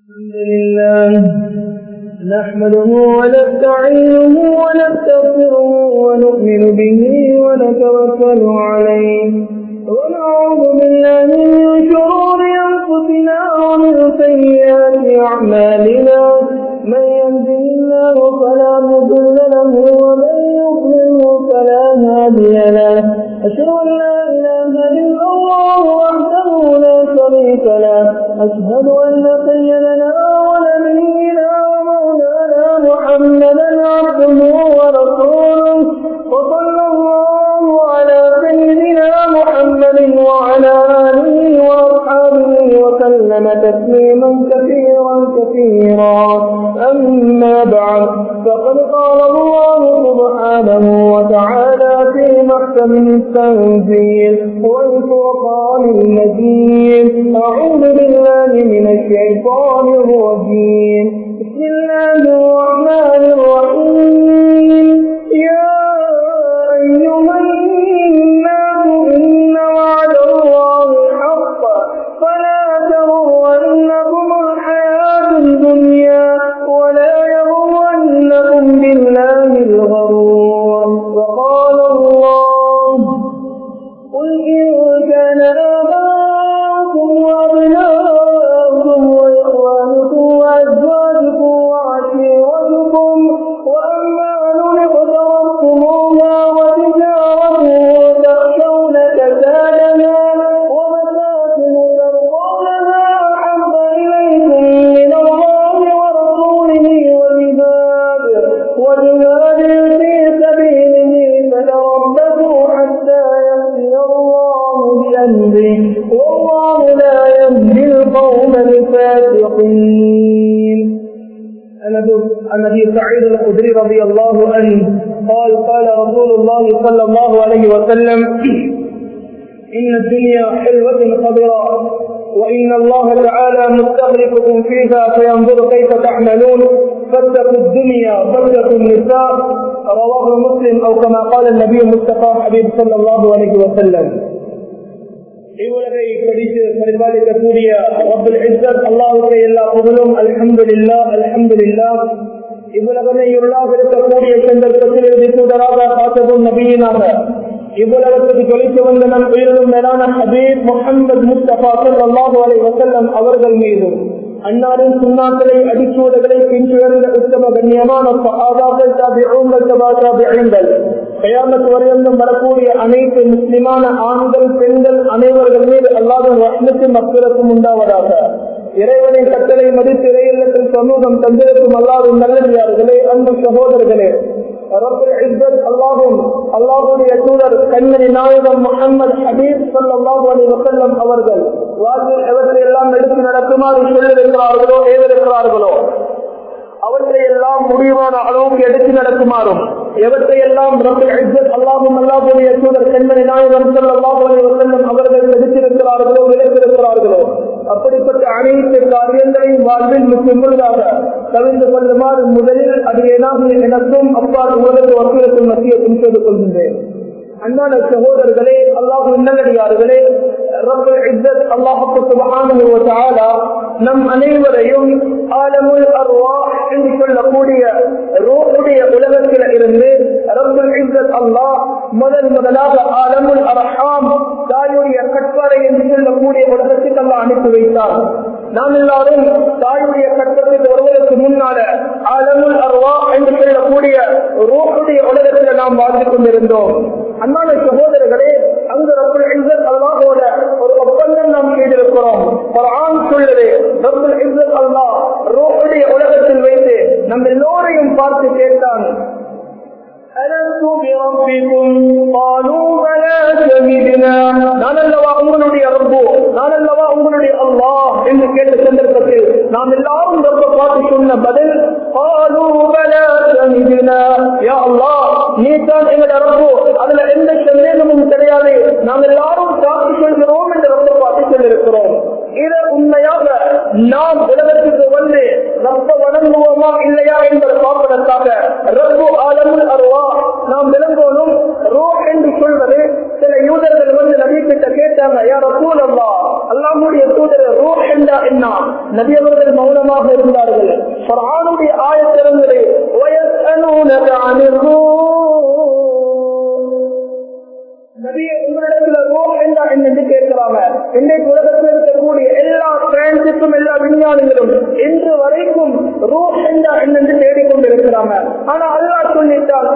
الحمد لله نحمده ونستعينه ونستغفره ونؤمن به ونتوكل عليه ونعوذ بالله من شرور انفسنا ومن سيئات اعمالنا من يهده الله فلا مضل له ومن يضلله فلا هادي له اشهد ان لا اله الا الله وحده لا شريك له اشهد ان سيدنا ونبينا ومولانا محمدا عبده ورسوله وصلى الله على سيدنا محمد وعلى اله واصحابه وسلم تسليما كثيرا كثيرا اما بعد فقد قال الله سبحانه وتعالى في محكم التنزيل والفرقان المجيد اعوذ بالله من الشيطان الرجيم بسم الله الرحمن الرحيم يا ايها الناس ان وعد الله حق فلا تغرنكم الحياه الدنيا ولا يغرنكم بالله الغرور وقال الله قل إن كان آباؤكم وأبناؤكم وإخوانكم وأزواجكم وعشيرتكم وأموال اقترفتموها وتجارة تخشون كسادها ومساكن ترضونها أحب إليكم من الله ورسوله وجهاد وجهاد في سبيله فتربصوا حتى يأتي الله بأمره والله لا يهدي القوم الفاسقين عن ابي سعيد الخدري رضي الله عنه قال قال رسول الله صلى الله عليه وسلم ان الدنيا حلوه خضراء وان الله تعالى مستخلفكم فيها فينظر كيف تعملون فاتقوا الدنيا فاتقوا النساء رواه مسلم او كما قال النبي المصطفى حبيب صلى الله عليه وسلم இவ்வுலகை படித்து பரிபாலிக்கக்கூடிய ரப்பல் இஸ்ஸத் அல்லாஹுக்கு எல்லா புகழும் அல்ஹம்துலில்லா அல்ஹம்துலில்லா இவ்வுலகமே இருளாக இருக்கக்கூடிய சந்தர்ப்பத்தில் இறுதி தூதராக காத்ததும் நபியினாக இவ்வுலகத்துக்கு தொலைத்து வந்த நம் உயிரிலும் மேலான ஹபீப் முகமது முஸ்தபா அல்லாஹு அலை வசல்லம் அவர்கள் மீதும் அன்னாரின் சுண்ணாக்களை அடிச்சூடுகளை பின்சுயர்ந்த உத்தம கண்ணியமான சகாபாக்கள் தாபிகள் தபா தாபிகள் கயாமத் வரையிலும் வரக்கூடிய அனைத்து முஸ்லிமான ஆண்கள் பெண்கள் அனைவர்கள் மீது அல்லாத ரத்னத்தின் மக்களுக்கும் உண்டாவதாக இறைவனின் கட்டளை மதித்து இறையில்லத்தில் சமூகம் தந்திருக்கும் அல்லாவின் நல்லடியார்களே அன்பு சகோதரர்களே அல்லாஹும் அல்லாஹுடைய தூதர் கண்மணி நாயகம் முகமது ஹபீப் சல்லாஹூ அலி வசல்லம் அவர்கள் வாழ்வில் எவற்றை எல்லாம் எடுத்து நடக்குமாறு சொல்லிருக்கிறார்களோ ஏவிருக்கிறார்களோ அவற்றை எல்லாம் முடிவான அளவுக்கு எடுத்து நடக்குமாறும் எவற்றை எல்லாம் அல்லாஹும் அல்லாஹுடைய தூதர் கண்மணி நாயகம் செல்லம் அவர்கள் எடுத்திருக்கிறார்களோ விளைத்திருக்கிறார்களோ அப்படிப்பட்ட அனைத்து காரியங்களையும் வாழ்வில் முக்கியமுள்ளதாக கவிழ்ந்து கொள்ளுமாறு முதலில் அது ஏனாக எனக்கும் அப்பால் உலகத்து வசூலத்தின் மத்திய செய்து கொள்கின்றேன் அன்பான சகோதரர்களே அல்லாஹு நல்லடியார்களே நம் அனைவரையும் ஆலமுல் அருவா என்று சொல்லக்கூடிய ரோஹுடைய உலகத்தில் இருந்து ரப்பல் இஸ்ஸத் அல்லாஹ் முதல் முதலாக ஆலமுல் அரஹாம் தாயுடைய கட்பாறை என்று சொல்லக்கூடிய உலகத்தில் அல்லாஹ் அனுப்பி வைத்தார் நாம் எல்லாரும் தாயுடைய கட்டத்தில் வருவதற்கு முன்னால ஆலமுல் அருவா என்று சொல்லக்கூடிய ரோஹுடைய உலகத்தில் நாம் வாழ்ந்து கொண்டிருந்தோம் அன்பான சகோதரர்களே அங்கு ரப்பல் இஸ்ஸத் அல்லாஹோட ஒரு ஒப்பந்தம் நாம் செய்திருக்கிறோம் ஒரு ஆண் சொல்லுது ரப்பல் இஸ்ஸத் அல்லாஹ் ரோஹுடைய உலகத்தில் வைத்து நம்ம எல்லோரையும் பார்த்து கேட்டான் ألست بربكم قالوا بلى شهدنا நான் அல்லவா உங்களுடைய ரப்பு நான் அல்லவா உங்களுடைய அல்லாஹ் என்று கேட்ட சந்தர்ப்பத்தில் நாம் எல்லாரும் ரப்ப பார்த்து சொன்ன பதில் قالوا بلى شهدنا يا الله நீ தான் எங்களுடைய ரப்பு அதுல எந்த சந்தேகமும் கிடையாது நாம் எல்லாரும் சாட்சி சொல்கிறோம் என்று ரப்ப பார்த்து சொல்லியிருக்கிறோம் இது உண்மையாக நாம் உலகத்துக்கு வந்து ரப்ப வணங்குவோமா இல்லையா என்பதை பார்ப்பதற்காக ரப்பு ஆலமுல் அருவா நாம் விளங்கோனும் ரோ என்று சொல்வது சில யூதர்கள் வந்து நபி கிட்ட கேட்டாங்க யார் ரசூல் அல்லா அல்லாமுடைய தூதர் ரோ என்றா என்ன நபி அவர்கள் மௌனமாக இருந்தார்கள் குர்ஆனுடைய ஆயத்திறந்தது வயஸ்அலூனக அனிர் நபியை உங்களிடத்துல ரோம் என்றா என்று கேட்கிறாங்க இன்றைக்கு உலகத்தில் இருக்கக்கூடிய எல்லா சயின்டிஸ்டும் எல்லா விஞ்ஞானிகளும் இன்று வரைக்கும் ரோம் என்றா என்று தேடிக்கொண்டிருக்கிறாங்க ஆனா அல்லா சொல்லிட்டால்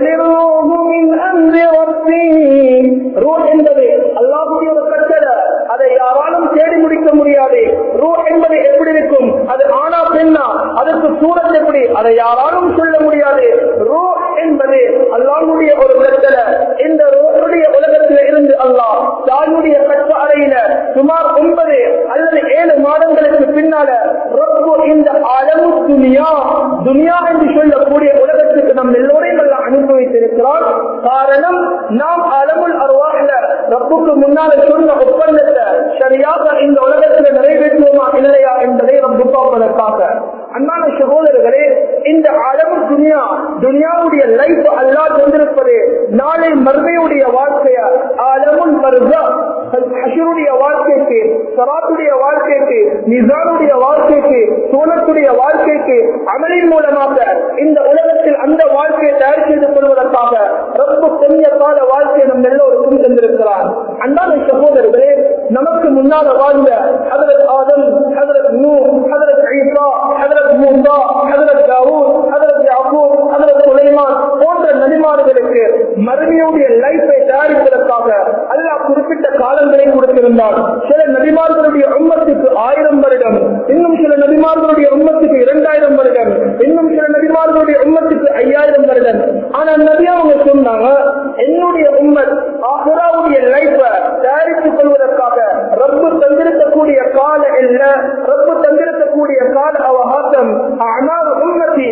ரோம் என்பது அல்லாஹுடைய ஒரு கட்டளை அதை யாராலும் தேடி முடிக்க முடியாது ரூ என்பது எப்படி இருக்கும் அது ஆனா பெண்ணா அதற்கு சூரத் எப்படி அதை யாராலும் சொல்ல முடியாது ரூ என்பது அல்லாஹுடைய ஒரு கட்டளை இந்த ரோனுடைய உலகத்தில் இருந்து அல்லாஹ் தாயுடைய கட்ட அறையில சுமார் ஒன்பது அல்லது ஏழு மாதங்களுக்கு பின்னால ரொம்ப இந்த அளவு துனியா துனியா என்று சொல்லக்கூடிய உலகத்துக்கு நம் எல்லோரையும் எல்லாம் அனுபவித்திருக்கிறார் காரணம் நாம் அளவுள் அருவாக ரப்புக்கு முன்னால சொன்ன ஒப்பந்தத்தை சரியாக இந்த உலகத்தில் நிறைவேற்றுவோமா இல்லையா என்பதை ரப்பு பார்ப்பதற்காக அன்பான சகோதரர்களே இந்த அளவு துனியா துனியாவுடைய லைஃப் அல்லா தந்திருப்பது நாளை மர்மையுடைய வாழ்க்கைய அளமுன் வருதா ஹஷருடைய வாழ்க்கைக்கு சராத்துடைய வாழ்க்கைக்கு நிசானுடைய வாழ்க்கைக்கு சோனத்துடைய வாழ்க்கைக்கு அமலின் மூலமாக இந்த உலகத்தில் அந்த வாழ்க்கையை தயார் செய்து கொள்வதற்காக ரொம்ப கொஞ்ச கால வாழ்க்கையை நம் எல்லோருக்கும் தந்திருக்கிறார் அன்பான சகோதரர்களே நமக்கு முன்னால வாழ்ந்த ஹதரத் ஆதம் ஹதரத் நூ ஹதரத் ஈசா ஹதரத் மூசா ஹதரத் தாவூத் ஹதரத் யாக்கூப் ஹதரத் சுலைமான் போன்ற நபிமார்களுக்கு மறுமையுடைய லைஃபை தயாரிப்பதற்காக அல்லாஹ் குறிப்பிட்ட காலங்களை கொடுத்திருந்தார் சில நபிமார்களுடைய உம்மத்துக்கு ஆயிரம் வருடம் இன்னும் சில நபிமார்களுடைய உம்மத்துக்கு இரண்டாயிரம் வருடம் இன்னும் சில நபிமார்களுடைய உம்மத்துக்கு ஐயாயிரம் வருடம் ஆனா நபி அவங்க சொன்னாங்க என்னுடைய உம்மத் ஆஹராவுடைய லைஃப தயாரித்துக் கொள்வதற்காக ரப்பு தந்திருக்கக்கூடிய கால இல்ல ரப்பு தந்திருக்கக்கூடிய கால அவகாசம் ஆனால் உம்மத்தி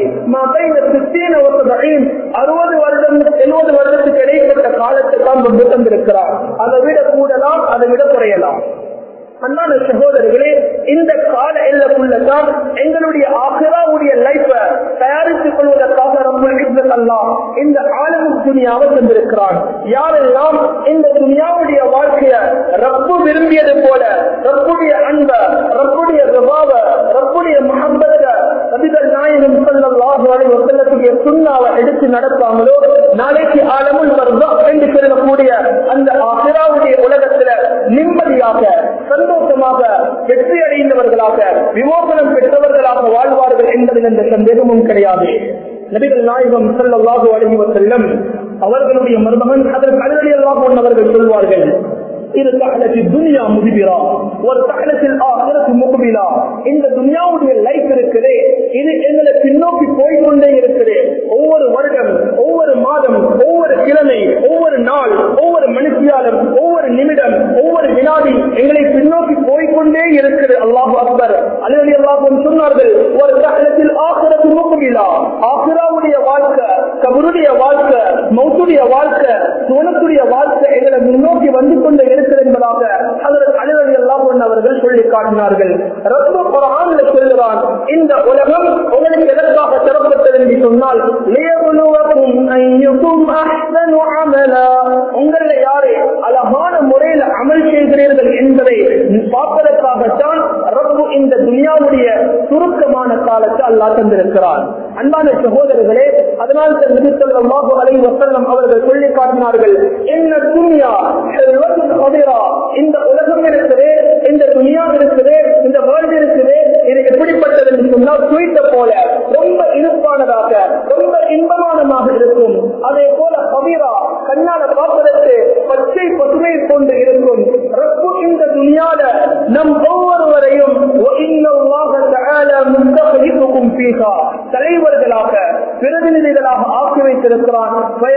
அறுபது வருடம் எழுபது வருடத்துக்கு இடைப்பட்ட காலத்தை தான் ரப்பு தந்திருக்கிறார் அதை விட கூடலாம் அதை விட குறையலாம் அண்ணான சகோதரர்களே இந்த கால எல்லக்குள்ளதான் எங்களுடைய ஆசிராவுடைய லைஃப தயாரித்துக் கொள்வதற்காக ரப்புல் இஸ்ஸத் அல்லாஹ் இந்த ஆலமு துணியாவை தந்திருக்கிறான் யாரெல்லாம் இந்த துணியாவுடைய வாழ்க்கைய ரப்பு விரும்பியது போல ரப்புடைய அன்ப ரப்புடைய ரிவாவ ரப்புடைய மஹப்பத்த நபிகள் நாயகம் ஸல்லல்லாஹு அலைஹி வஸல்லத்துடைய சுன்னாவை எடுத்து நடப்பாங்களோ நாளைக்கு ஆலமுல் வர்தா என்று சொல்லக்கூடிய அந்த ஆசிராவுடைய உலகத்துல நிம்மதியாக சந்தோஷமாக வெற்றி அடைந்தவர்களாக விமோசனம் பெற்றவர்களாக வாழ்வார்கள் என்பதில் எந்த சந்தேகமும் கிடையாது நபிகள் நாயகம் ஸல்லல்லாஹு அலைஹி வஸல்லம் அவர்களுடைய மருமகன் அதற்கு அலுவலி அல்லாஹ் அவர்கள் சொல்வார்கள் இது தகலத்தில் துனியா முதிபிரா ஒரு தகலத்தில் ஆகிறது முகபிலா இந்த துனியாவுடைய லைஃப் இருக்குது இது எங்களை பின்னோக்கி போய்கொண்டே இருக்குது ஒவ்வொரு வருடம் ஒவ்வொரு மாதம் ஒவ்வொரு கிழமை ஒவ்வொரு நாள் ஒவ்வொரு மனுஷியாலும் ஒவ்வொரு நிமிடம் ஒவ்வொரு வினாடி எங்களை பின்னோக்கி போய்கொண்டே இருக்குது அல்லாஹு அக்பர் அலுவலி அல்லாஹும் சொன்னார்கள் ஒரு தகலத்தில் ஆகிறது முகபிலா ஆசிராவுடைய வாழ்க்கை கபருடைய வாழ்க்கை மௌத்துடைய வாழ்க்கை சோனத்துடைய வாழ்க்கை எங்களை முன்னோக்கி வந்து கொண்டே இருக்கிறது என்பதாக அதற்கு அலுவலி எல்லாம் அவர்கள் சொல்லி காட்டினார்கள் ரப்ப குரான்ல சொல்லுகிறான் இந்த உலகம் உங்களுக்கு எதற்காக திறப்பட்டது என்று சொன்னால் லியபுலுவக்கும் ஐயுக்கும் அஹ்சனு அமலா உங்கள யாரு அழகான முறையில் அமல் செய்கிறீர்கள் என்பதை பார்ப்பதற்காகத்தான் ரப்பு இந்த துனியாவுடைய சுருக்கமான காலத்தை அல்லாஹ் தந்திருக்கிறார் அன்பான சகோதரர்களே அதனால் நபித்தல்லாஹு அலைஹி வஸல்லம் அவர்கள் சொல்லி காட்டினார்கள் என்ன துனியா செல்வத்தின் கதிரா இந்த உலகம் இருக்குது இந்த துனியா இருக்குது இந்த வேர்ல்டு இருக்குது இது எப்படிப்பட்டது என்று சொன்னால் ஸ்வீட்ட போல ரொம்ப இனிப்பானதாக ரொம்ப இன்பமானதாக இருக்கும் அதே போல கபீரா கண்ணால பார்ப்பதற்கு பச்சை பசுமை கொண்டு இருக்கும் ரப்பு இந்த துணியால நம் ஒவ்வொருவரையும் தலைவர்களாக பிரதிநிதிகளாக ஆக்கி வைத்திருக்கிறான்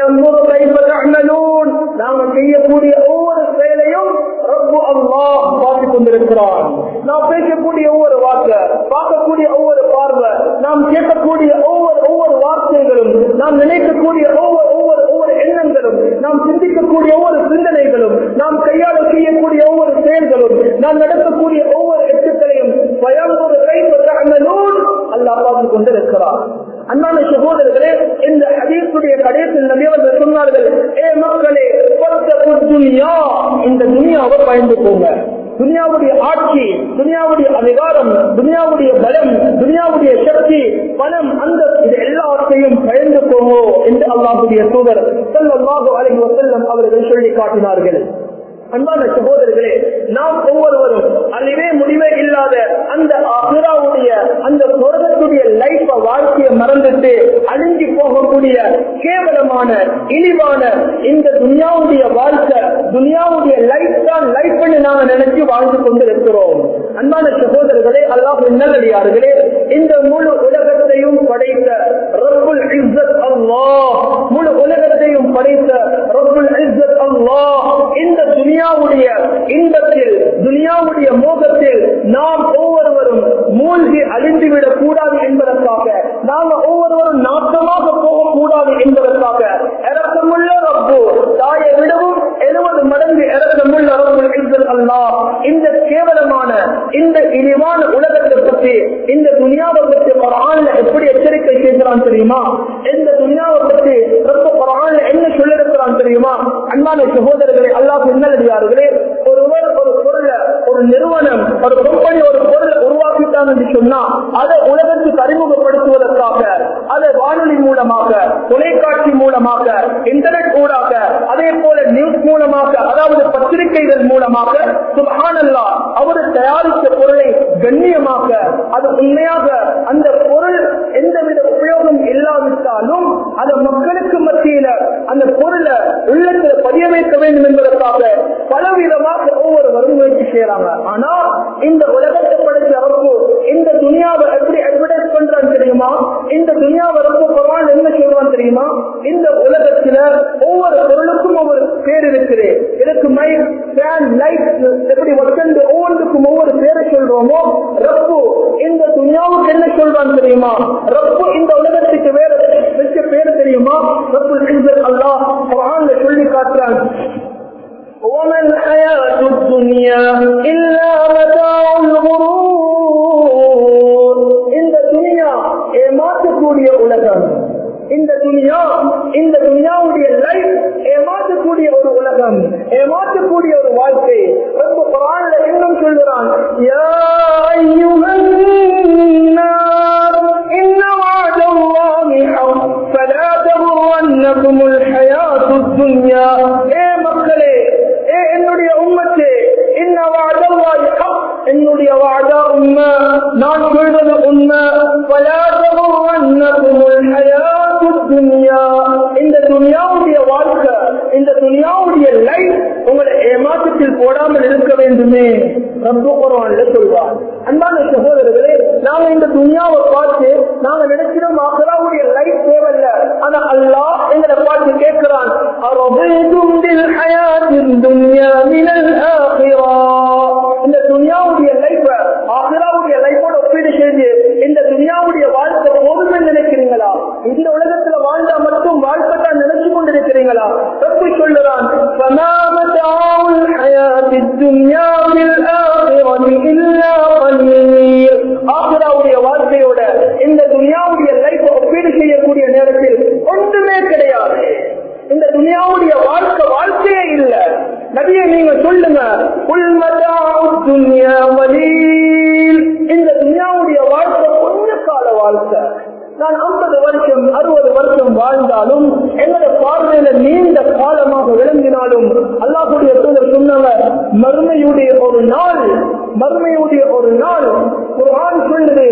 நாங்கள் செய்யக்கூடிய ஒவ்வொரு செயலையும் ரப்பு அல்லாஹ் பார்த்துக் கொண்டிருக்கிறான் நாம் பேசக்கூடிய ஒவ்வொரு வார்த்தை பார்க்கக்கூடிய ஒவ்வொரு பார்வை நாம் கேட்கக்கூடிய ஒவ்வொரு ஒவ்வொரு வார்த்தைகளும் நாம் நினைக்கக்கூடிய ஒவ்வொரு ஒவ்வொரு ஒவ்வொரு எண்ணங்களும் நாம் சிந்திக்கக்கூடிய ஒவ்வொரு சிந்தனைகளும் நாம் கையாள செய்யக்கூடிய ஒவ்வொரு செயல்களும் நாம் நடக்கக்கூடிய ஒவ்வொரு எட்டுக்களையும் பயன்போது கைப்பற்ற அந்த நூல் அல்லாஹ் பார்த்துக் கொண்டிருக்கிறார் அன்பான சகோதரர்களே இந்த ஹதீசுடைய கடைசியில் நபியவர்கள் சொன்னார்கள் ஏ மக்களே துனியா இந்த துனியாவை பயந்து போங்க துனியாவுடைய ஆட்சி துனியாவுடைய அதிகாரம் துனியாவுடைய பலம் துனியாவுடைய சக்தி பலம் அந்த இது எல்லாத்தையும் பயந்து போங்கோ என்று அல்லாஹுடைய தூதர் ஸல்லல்லாஹு அலைஹி வஸல்லம் அவர்கள் சொல்லி காட்டினார்கள் அன்பான சகோதரர்களே நாம் ஒவ்வொருவரும் அழிவே முடிவே இல்லாத அந்த அகிராவுடைய அந்த சொர்க்கத்துடைய லைஃப வாழ்க்கையை மறந்துட்டு அழிஞ்சு போகக்கூடிய கேவலமான இழிவான இந்த துனியாவுடைய வாழ்க்கை துனியாவுடைய லைஃப் தான் லைஃப் நாங்க நினைச்சு வாழ்ந்து கொண்டிருக்கிறோம் அன்பான சகோதரர்களே அல்லாஹ் நல்லடியார்களே இந்த முழு உலகத்தையும் படைத்த ரப்புல் இஸ்ஸத் அல்லாஹ் முழு உலகத்தையும் படைத்த ரப்புல் இஸ்ஸத் அல்லாஹ் இந்த துனியாவுடைய இன்பத்தில் துனியாவுடைய மோகத்தில் நாம் ஒவ்வொருவரும் மூழ்கி அழிந்துவிடக் கூடாது என்பதற்காக நாம் ஒவ்வொருவரும் நாட்டமாக போகக்கூடாது என்பதற்காக இறக்கமுள்ள ரப்பு தாயை விடவும் எழுபது மடங்கு இறக்கமுள்ள ரப்புல் இஸ்ஸத் அல்லாஹ் இந்த கேவலமான இந்த இழிவான உலகத்தை பற்றி இந்த துனியாவை பற்றி குரான்ல எப்படி எச்சரிக்கை செய்கிறான் தெரியுமா இந்த துனியாவை பற்றி ரப்ப குரான்ல என்ன சொல்லிருக்கிறான் தெரியுமா அன்பான சகோதரர்களே அல்லாஹ் நல்லடியார்களே ஒருவர் ஒரு பொருளை ஒரு நிறுவனம் ஒரு கம்பெனி ஒரு பொருளை உருவாக்கிட்டாங்க என்று சொன்னா அதை உலகத்துக்கு அறிமுகப்படுத்துவதற்காக அதை வானொலி மூலமாக தொலைக்காட்சி மூலமாக இன்டர்நெட் ஊடாக அதே போல நியூஸ் மூலமாக அதாவது பத்திரிகைகள் மூலமாக சுபஹானல்லா அவர் தயாரித்த பொருளை கண்ணியமாக அது உண்மையாக அந்த பொருள் எந்தவித உபயோகம் இல்லாவிட்டாலும் அது மக்களுக்கு மத்தியில அந்த பொருளை உள்ளத்தில் பதிய வைக்க வேண்டும் என்பதற்காக பலவிதமாக ஒவ்வொருவரும் முயற்சி செய்யறாங்க ஆனா இந்த உலகத்தை படைச்ச அரசு இந்த துணியாவை எப்படி அட்வர்டைஸ் பண்றான்னு தெரியுமா இந்த துணியாவை ரொம்ப குரான் என்ன சொல்றான் தெரியுமா இந்த உலகத்துல ஒவ்வொரு பொருளுக்கும் ஒவ்வொரு பேர் இருக்குது இதுக்கு மைக் ஃபேன் லைட் எப்படி வசந்து ஒவ்வொன்றுக்கும் ஒவ்வொரு பேரை சொல்றோமோ ரப்பு இந்த துணியாவுக்கு என்ன சொல்றான் தெரியுமா ரப்பு இந்த உலகத்துக்கு வேற வச்ச பேர் தெரியுமா ரப்பு அல்லாஹ் குரான்ல சொல்லி காட்டுறான் وما الحياة الدنيا إلا متاع الغرور இந்த துனியா ஏமாற்றக்கூடிய உலகம் இந்த துனியா இந்த துனியாவுடைய லைஃப் ஏமாற்றக்கூடிய ஒரு உலகம் ஏமாற்றக்கூடிய ஒரு வாழ்க்கை ரொம்ப குரான்ல இன்னும் சொல்லுறான் யா அய்யுஹன் நார் இன்ன வஅத அல்லாஹி ஹக் ஃபலா தகுர்ரன்னகுமுல் ஹயாத்துத் துன்யா ஏ மக்களே ஏ என்னுடைய உம்மத்தே இன்ன வஅத அல்லாஹி ஹக் என்னுடைய வாதா உண்மை நான் சொல்றது உண்மை ஃபலா தகுர்ரன்னகுமுல் ஹயாத்துத் துன்யா இந்த துனியாவுடைய வாழ்க்கை இந்த துனியாவுடைய லைஃப் உங்களை ஏமாற்றத்தில் போடாமல் இருக்க வேண்டுமே ரப்பு குரான்ல சொல்வார் அன்பான சகோதரர்களே நாங்க இந்த துனியாவை பார்த்து நாங்க நினைக்கிறோம் ஆசராவுடைய லைஃப் தேவையில்ல ஆனா அல்லாஹ் எங்களை பார்த்து கேட்கிறான் أرضيتم بالحياة الدنيا من الآخرة இந்த துனியாவுடைய லைஃப ஆசிராவுடைய லைஃபோட ஒப்பீடு செய்து இந்த துனியாவுடைய வாழ்க்கை போதுமே நினைக்கிறீங்களா இந்த உலகத்துல வாழ்ந்தா மட்டும் வாழ்க்கை தான் நினைச்சு கொண்டிருக்கிறீங்களா தப்பு சொல்லுறான் فما متاع الحياة الدنيا بالآخرة إلا قليل ஆசிராவுடைய வாழ்க்கையோட இந்த துனியாவுடைய லைஃப ஒப்பீடு செய்யக்கூடிய நேரத்தில் ஒன்றுமே கிடையாது இந்த துனியாவுடைய வாழ்க்கை வாழ்க்கையே இல்ல நபியை நீங்க சொல்லுங்க துன்யா வலீல் இந்த துனியாவுடைய வாழ்க்கை கொஞ்ச கால வாழ்க்கை நான் ஐம்பது வருஷம் அறுபது வருஷம் வாழ்ந்தாலும் என்னோட பார்வையில நீண்ட காலமாக விளங்கினாலும் அல்லாஹுடைய தூதர் சொன்னவர் மறுமையுடைய ஒரு நாள் மறுமையுடைய ஒரு நாள் ஒரு ஆண் சொல்லுது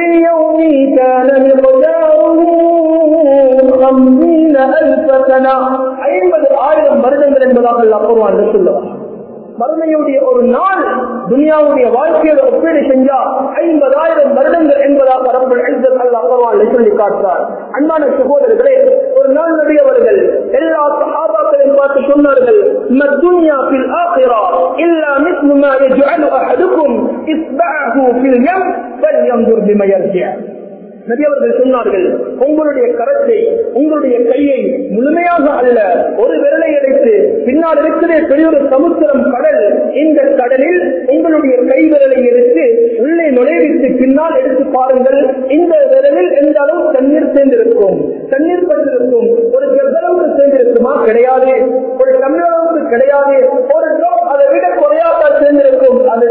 ஐம்பது ஆயிரம் வருடங்கள் என்பதாக அல்லாஹ் குர்ஆன்ல சொல்லுவார் மறுமையுடைய ஒரு நாள் துனியாவுடைய வாழ்க்கையோட ஒப்பீடு செஞ்சா ஐம்பதாயிரம் வருடங்கள் என்பதாக ரப்பல் இஸ்ஸத் அல்லாஹ் குர்ஆன்ல சொல்லி காட்டுறார் அன்பான சகோதரர்களே ஒரு நாள் நபி அவர்கள் எல்லா சஹாபாக்களையும் பார்த்து சொன்னார்கள் மத்துன்யா ஃபில் ஆখিরা இல்லா மிஸ்லு மா يجعل احدكم اصبعه في اليم فلينظر بما يرجع நபி அவர்கள் சொன்னார்கள் உங்களுடைய கரத்தை உங்களுடைய கையை முழுமையாக அல்ல ஒரு விரலை அடைத்து பின்னால் இருக்கிற பெரிய ஒரு சமுத்திரம் கடல் இந்த கடலில் உங்களுடைய கை விரலை எடுத்து உள்ளே நுழைவித்து பின்னால் எடுத்து பாருங்கள் இந்த விரலில் எந்த அளவு தண்ணீர் சேர்ந்திருக்கும் தண்ணீர் பட்டிருக்கும் ஒரு எவ்வளவுக்கு சேர்ந்திருக்குமா கிடையாது ஒரு தமிழளவுக்கு கிடையாது ஒரு drop அதை விட குறையாதான் சேர்ந்திருக்கும் அது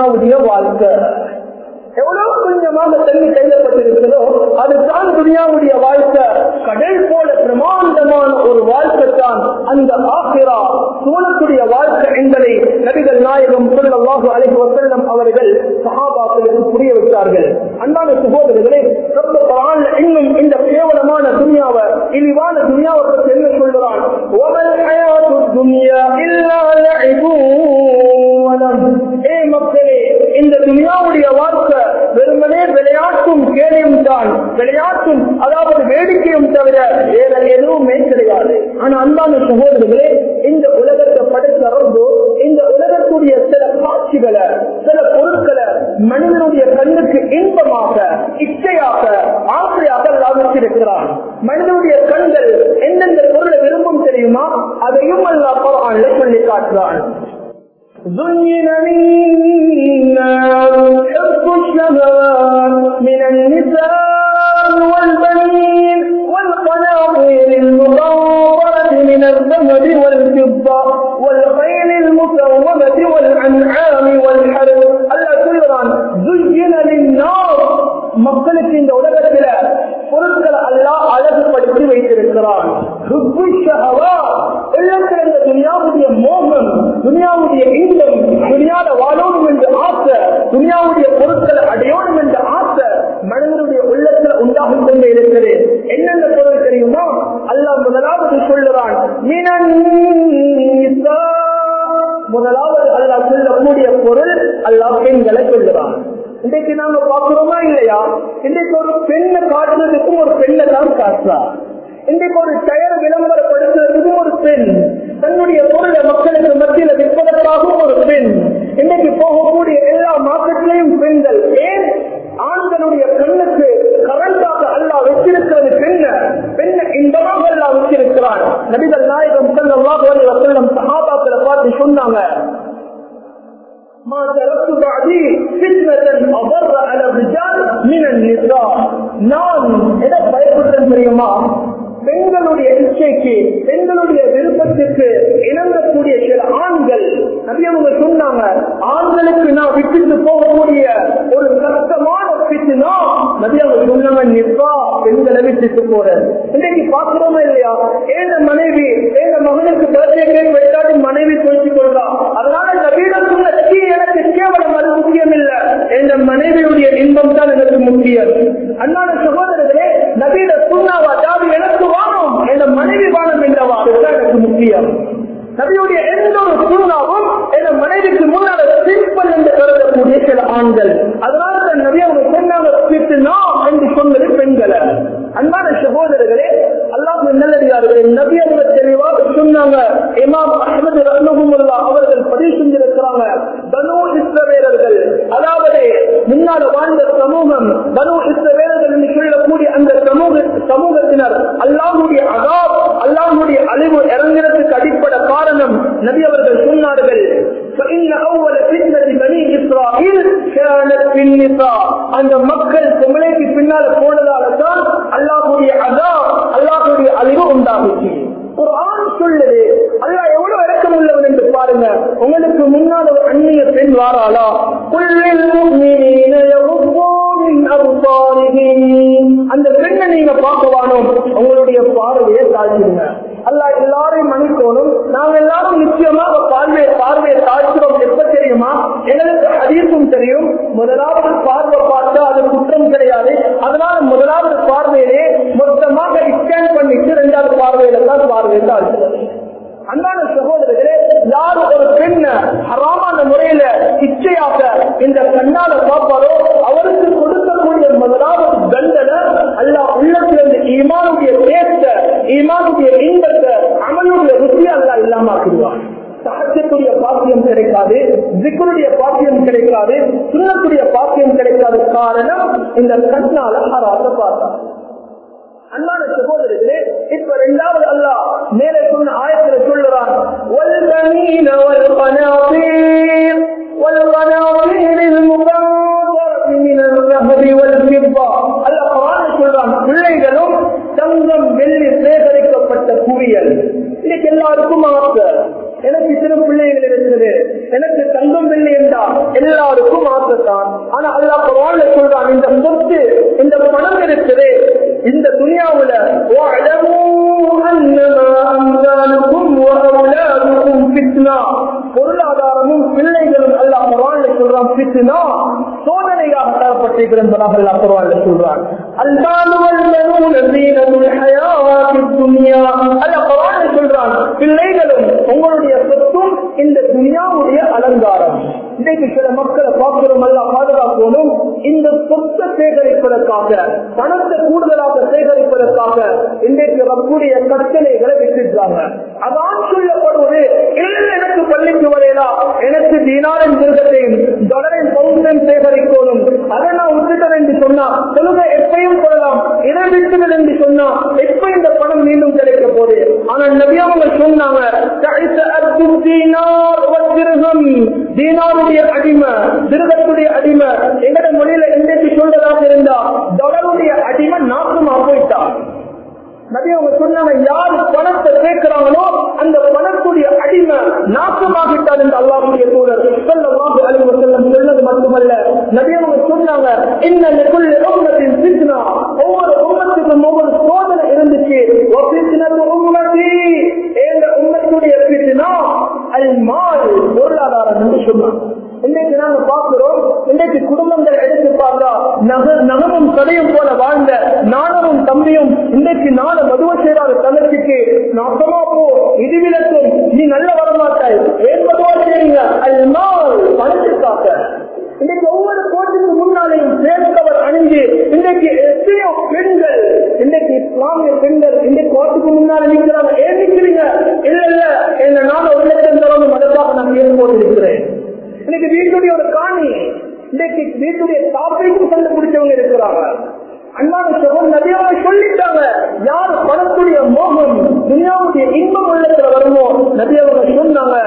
துனியாவுடைய வாழ்க்கை எவ்வளவு கொஞ்சமாக தண்ணி கைதப்பட்டிருக்கிறதோ அதுதான் துனியாவுடைய வாழ்க்கை கடல் போல பிரமாண்டமான ஒரு வாழ்க்கை தான் அந்த ஆசிரா சூழக்கூடிய வாழ்க்கை என்பதை நபிகள் நாயகம் சொல்லவாக அழைத்து வசல்லம் அவர்கள் சகாபாக்களுக்கு புரிய வைத்தார்கள் அன்பான சகோதரர்களே ரொம்ப பரவாயில்ல இன்னும் இந்த கேவலமான துனியாவை இழிவான துனியாவை பற்றி என்ன சொல்கிறான் ஒமல் ஹயாத்து துனியா இல்லா ஏ மக்களே இந்த துனியாவுடைய வாழ்க்கை வெறுமனே விளையாட்டும் கேளையும் தான் விளையாட்டும் அதாவது வேடிக்கையும் தவிர வேற எதுவுமே கிடையாது ஆனா அன்பான சகோதரர்களே இந்த உலகத்தை படைத்த ரொம்ப இந்த உலகத்துடைய சில காட்சிகளை சில பொருட்களை மனிதனுடைய கண்ணுக்கு இன்பமாக இச்சையாக ஆசையாக லாபிச்சிருக்கிறான் மனிதனுடைய கண்கள் எந்தெந்த பொருளை விரும்பும் தெரியுமா அதையும் அல்லா பரவாயில்லை சொல்லி காட்டுறான் زين للناس حب الشهوات من النساء والبنين والقناطير المقنطرة من الذهب والفضة والخيل المسومة والأنعام والحرث الله சொல்லுறான் زين للناس மக்களுக்கு இந்த உலகத்தில பொருட்களை அல்லாஹ் அழகுபடுத்தி வைத்திருக்கிறான் உள்ளத்தில் இந்த துனியாவுடைய மோகம் துனியாவுடைய இன்பம் துனியால வாழணும் என்ற ஆசை துனியாவுடைய பொருட்களை அடையணும் என்ற ஆசை மனிதனுடைய உள்ளத்துல உண்டாகும் கொண்டே இருக்கிறது என்னென்ன பொருள் தெரியுமா அல்லாஹ் முதலாவது சொல்லுறான் முதலாவது அல்லாஹ் சொல்லக்கூடிய பொருள் அல்லாஹ் பெண்களை சொல்லுறான் இன்றைக்கு நாங்க பாக்குறோமா இல்லையா இன்றைக்கு ஒரு பெண்ணை காட்டுறதுக்கும் ஒரு பெண்ணை தான் காட்டுறா இன்றைக்கு ஒரு டயர் விளம்பரப்படுத்துறதுக்கும் ஒரு பெண் தன்னுடைய பொருளை மக்களுக்கு மத்தியில விற்பதற்காகவும் ஒரு பெண் இன்னைக்கு போகக்கூடிய எல்லா மார்க்கெட்லையும் பெண்கள் ஏன் ஆண்களுடைய கண்ணுக்கு கரண்டாக அல்லா வச்சிருக்கிறது பெண்ண பெண்ணை இன்பமாக அல்லா வச்சிருக்கிறான் நபிகள் நாயகம் செல்லம் வசல்லம் சகாபாக்களை பார்த்து சொன்னாங்க ما تركت بعدي فتنة أضر على الرجال من النساء நான் எதை பயப்படுறேன் தெரியுமா பெண்களுடைய இச்சைக்கு பெண்களுடைய விருப்பத்திற்கு இணங்கக்கூடிய சில ஆண்கள் அவங்க சொன்னாங்க ஆண்களுக்கு நான் விட்டுட்டு போகக்கூடிய ஒரு கஷ்டமான பிச்சுனா நபி அவங்க சொன்னாங்க நிற்பா பெண்களை விட்டுட்டு போறேன் இன்னைக்கு பாக்குறோமா இல்லையா ஏத மனைவி ஏத மகனுக்கு பர்த்டே கேக் வைத்தாடி மனைவி சொல்லிட்டு கொள்றா அதனால நபீடம் சொன்ன "சீ, எனக்கு கேவலம் அது முக்கியம் இல்ல என்ற மனைவியுடைய இன்பம் தான் எனக்கு முக்கியம் அண்ணான சகோதரர்களே நபீட சுண்ணாவா ஜாதி எனக்கு வாழும் என்ற மனைவி வாழும் என்றவா அதுதான் எனக்கு முக்கியம் நபியுடைய எந்த ஒரு சுண்ணாவும் என் மனைவிக்கு முன்னால சிம்பிள் என்று கருதக்கூடிய சில ஆண்கள் அதனால தான் நபி அவங்க சொன்னாங்க "பித்னா" என்று சொன்னது பெண்களை அன்பான சகோதரர்களே அல்லாஹ் நல்லடியார்களே நபி அவங்க தெளிவாக சொன்னாங்க இமாம் அஹமது ரஹ்மஹுல்லா அவர்கள் பதிவு செஞ்சிருக்கிறாங்க பனு இஸ்ரவேலர்கள் அதாவது முன்னால வாழ்ந்த சமூகம் பனு இஸ்ரவேலர்கள் என்று சொல்லக்கூடிய அந்த சமூக சமூகத்தினர் அல்லாஹுடைய அகாப் அல்லாஹுடைய அழிவு இறங்கிறதுக்கு அடிப்படை காரணம் நபி அவர்கள் சொன்னார்கள் فإن أول فتنة بني إسرائيل كانت في النساء அந்த மக்கள் பொம்பளைக்கு பின்னால் போனதால தான் அல்லாஹுடைய அதா அல்லாஹுடைய அழிவு உண்டாகுச்சு குர்ஆன் சொல்லுது அல்லாஹ் எவ்வளவு இறக்கம் உள்ளவன் என்று பாருங்க உங்களுக்கு முன்னால் ஒரு அந்நிய பெண் வாராளா குல்லில் முஃமினீன யகுஃபூ மின் அப்சாரிஹிம் அந்த பெண்ணை நீங்க பார்க்க வானோம் உங்களுடைய பார்வையை தாழ்த்திடுங்க அல்லாஹ் எல்லாரையும் மன்னிக்கணும் நாங்க எல்லாரும் நிச்சயமாக பார்வையை பார்வையை தாழ்த்துறோம் எப்ப தெரியுமா எங்களுக்கு ஹதீஸும் தெரியும் முதலாவது பார்வை பார்த்தா அது குற்றம் கிடையாது அதனால முதலாவது பார்வையிலே மொத்தமாக ஸ்கேன் பண்ணிட்டு ரெண்டாவது பார்வையில தான் பார்வையை தாழ்த்துறது அன்பான சகோதரர்களே யார் ஒரு பெண்ண ஹராமான முறையில இச்சையாக இந்த கண்ணால பார்ப்பாரோ அவருக்கு கொடுக்கக்கூடிய முதலாவது தண்டனை அல்ல உள்ளத்திலிருந்து ஈமானுடைய பேச ஈமானுடைய இன்பத்தை அமலுடைய ருசி அல்ல இல்லாம ஆக்கிடுவான் சகஜத்துடைய பாக்கியம் கிடைக்காது ஜிக்கருடைய பாக்கியம் கிடைக்காது சுண்ணத்துடைய பாக்கியம் கிடைக்காத காரணம் இந்த கண்ணால ஹராத்த பார்த்தான் அன்பான சகோதரர்களே இப்ப இரண்டாவது அல்லாஹ் மேலே சொன்ன ஆயத்தில் சொல்லுறான் والبنين والقناطير والقناطير المقنطرة من الذهب والفضة அல்லாஹ் குர்ஆனில் சொல்றான் பிள்ளைகளும் தங்கம் வெள்ளி சேகரிக்கப்பட்ட குவியல் இன்னைக்கு எல்லாருக்கும் ஆசை எனக்கு இத்தனை பிள்ளைகள் இருக்கிறது எனக்கு தங்கம் வெள்ளி என்றா எல்லாருக்கும் ஆசைத்தான் ஆனா அல்லா குரான்ல சொல்றான் இந்த சொத்து இந்த பணம் இருக்குது இந்த துனியாவுல பொருளாதாரமும் பிள்ளைகளும் அல்லா குரான்ல சொல்றான் பித்னா சோதனையாக தரப்பட்டிருக்கிறான் அல்லா குரான்ல சொல்றான் சொல்றான் பிள்ளைகளும் உங்களுடைய சொத்தும் இந்த துனியாவுடைய அலங்காரம் இன்றைக்கு சில மக்களை பார்க்கிறோம் அல்ல பாதுகாக்கணும் இந்த சொத்தை சேகரிப்பதற்காக பணத்தை கூடுதலாக சேகரிப்பதற்காக இன்றைக்கு ரப்புடைய கட்டளைகளை விட்டுட்டாங்க அதான் சொல்லப்படுவது இல்லை எனக்கு பள்ளிக்கு வரையலாம் எனக்கு தீனாரின் திருகத்தையும் தொடரின் பவுண்டன் சேகரிக்கணும் அதை நான் விட்டுட்டேன் என்று சொன்னா தொழுகை எப்பையும் கொள்ளலாம் இதை விட்டுகள் என்று சொன்னா எப்ப இந்த பணம் மீண்டும் கிடைக்க போகுது ஆனா நபி அவங்க சொன்னாங்க தீனாருடைய அடிமை திருகத்துடைய அடிமை எங்கட மொழியில எந்தெந்தி சொல்றதாக இருந்தா தொடருடைய அடிமை நாக்குமா போயிட்டான் நபி அவங்க சொன்னாங்க யார் பணத்தை கேட்கிறாங்களோ அந்த பணத்துடைய அடிமை நாக்கமாகிட்டார் என்று அல்லாஹுடைய தூதர் சொல்லமாக அழிவு செல்லம் சொன்னது மட்டுமல்ல நபி அவங்க சொன்னாங்க இன்னுக்குள்ள உம்மத்தின் சித்னா ஒவ்வொரு உம்மத்துக்கும் ஒவ்வொரு சோதனை இருந்துச்சு உம்மதி எங்க உம்மத்துடைய சித்னா அல் மால் பொருளாதாரம் என்று சொன்னாங்க இன்னைக்கு நாங்க பார்க்கிறோம் இன்னைக்கு குடும்பங்கள் எடுத்து பார்த்தா நக நகமும் கதையும் போல வாழ்ந்த நானும் தம்பியும் இன்னைக்கு நாள மதுவ செய்யாத தங்கச்சிக்கு நாசமா போ இது விளக்கும் நீ நல்ல வரமாட்டாய் ஏன் மதுவா செய்றீங்க அல்மால் பணத்திற்காக இன்னைக்கு ஒவ்வொரு கோட்டுக்கு முன்னாலேயும் சேர்ந்தவர் அணிஞ்சு இன்னைக்கு எத்தனையோ பெண்கள் இன்னைக்கு இஸ்லாமிய பெண்கள் இன்னைக்கு கோட்டுக்கு முன்னால நிற்கிறாங்க ஏன் நிற்கிறீங்க இல்ல இல்ல என்ன நான் ஒரு லட்சம் தரணும் அதற்காக நான் பேர் போட்டிருக்கிறேன் இன்னைக்கு வீட்டுடைய ஒரு காணி இன்னைக்கு வீட்டுடைய டாப்பிக்கும் கண்டுபிடிச்சவங்க இருக்கிறாங்க அண்ணாத சகோதரர் நிறைய சொல்லிட்டாங்க யார் பணத்துடைய மோகம் துனியாவுடைய இன்பம் உள்ளத்துல வருமோ நிறைய சொன்னாங்க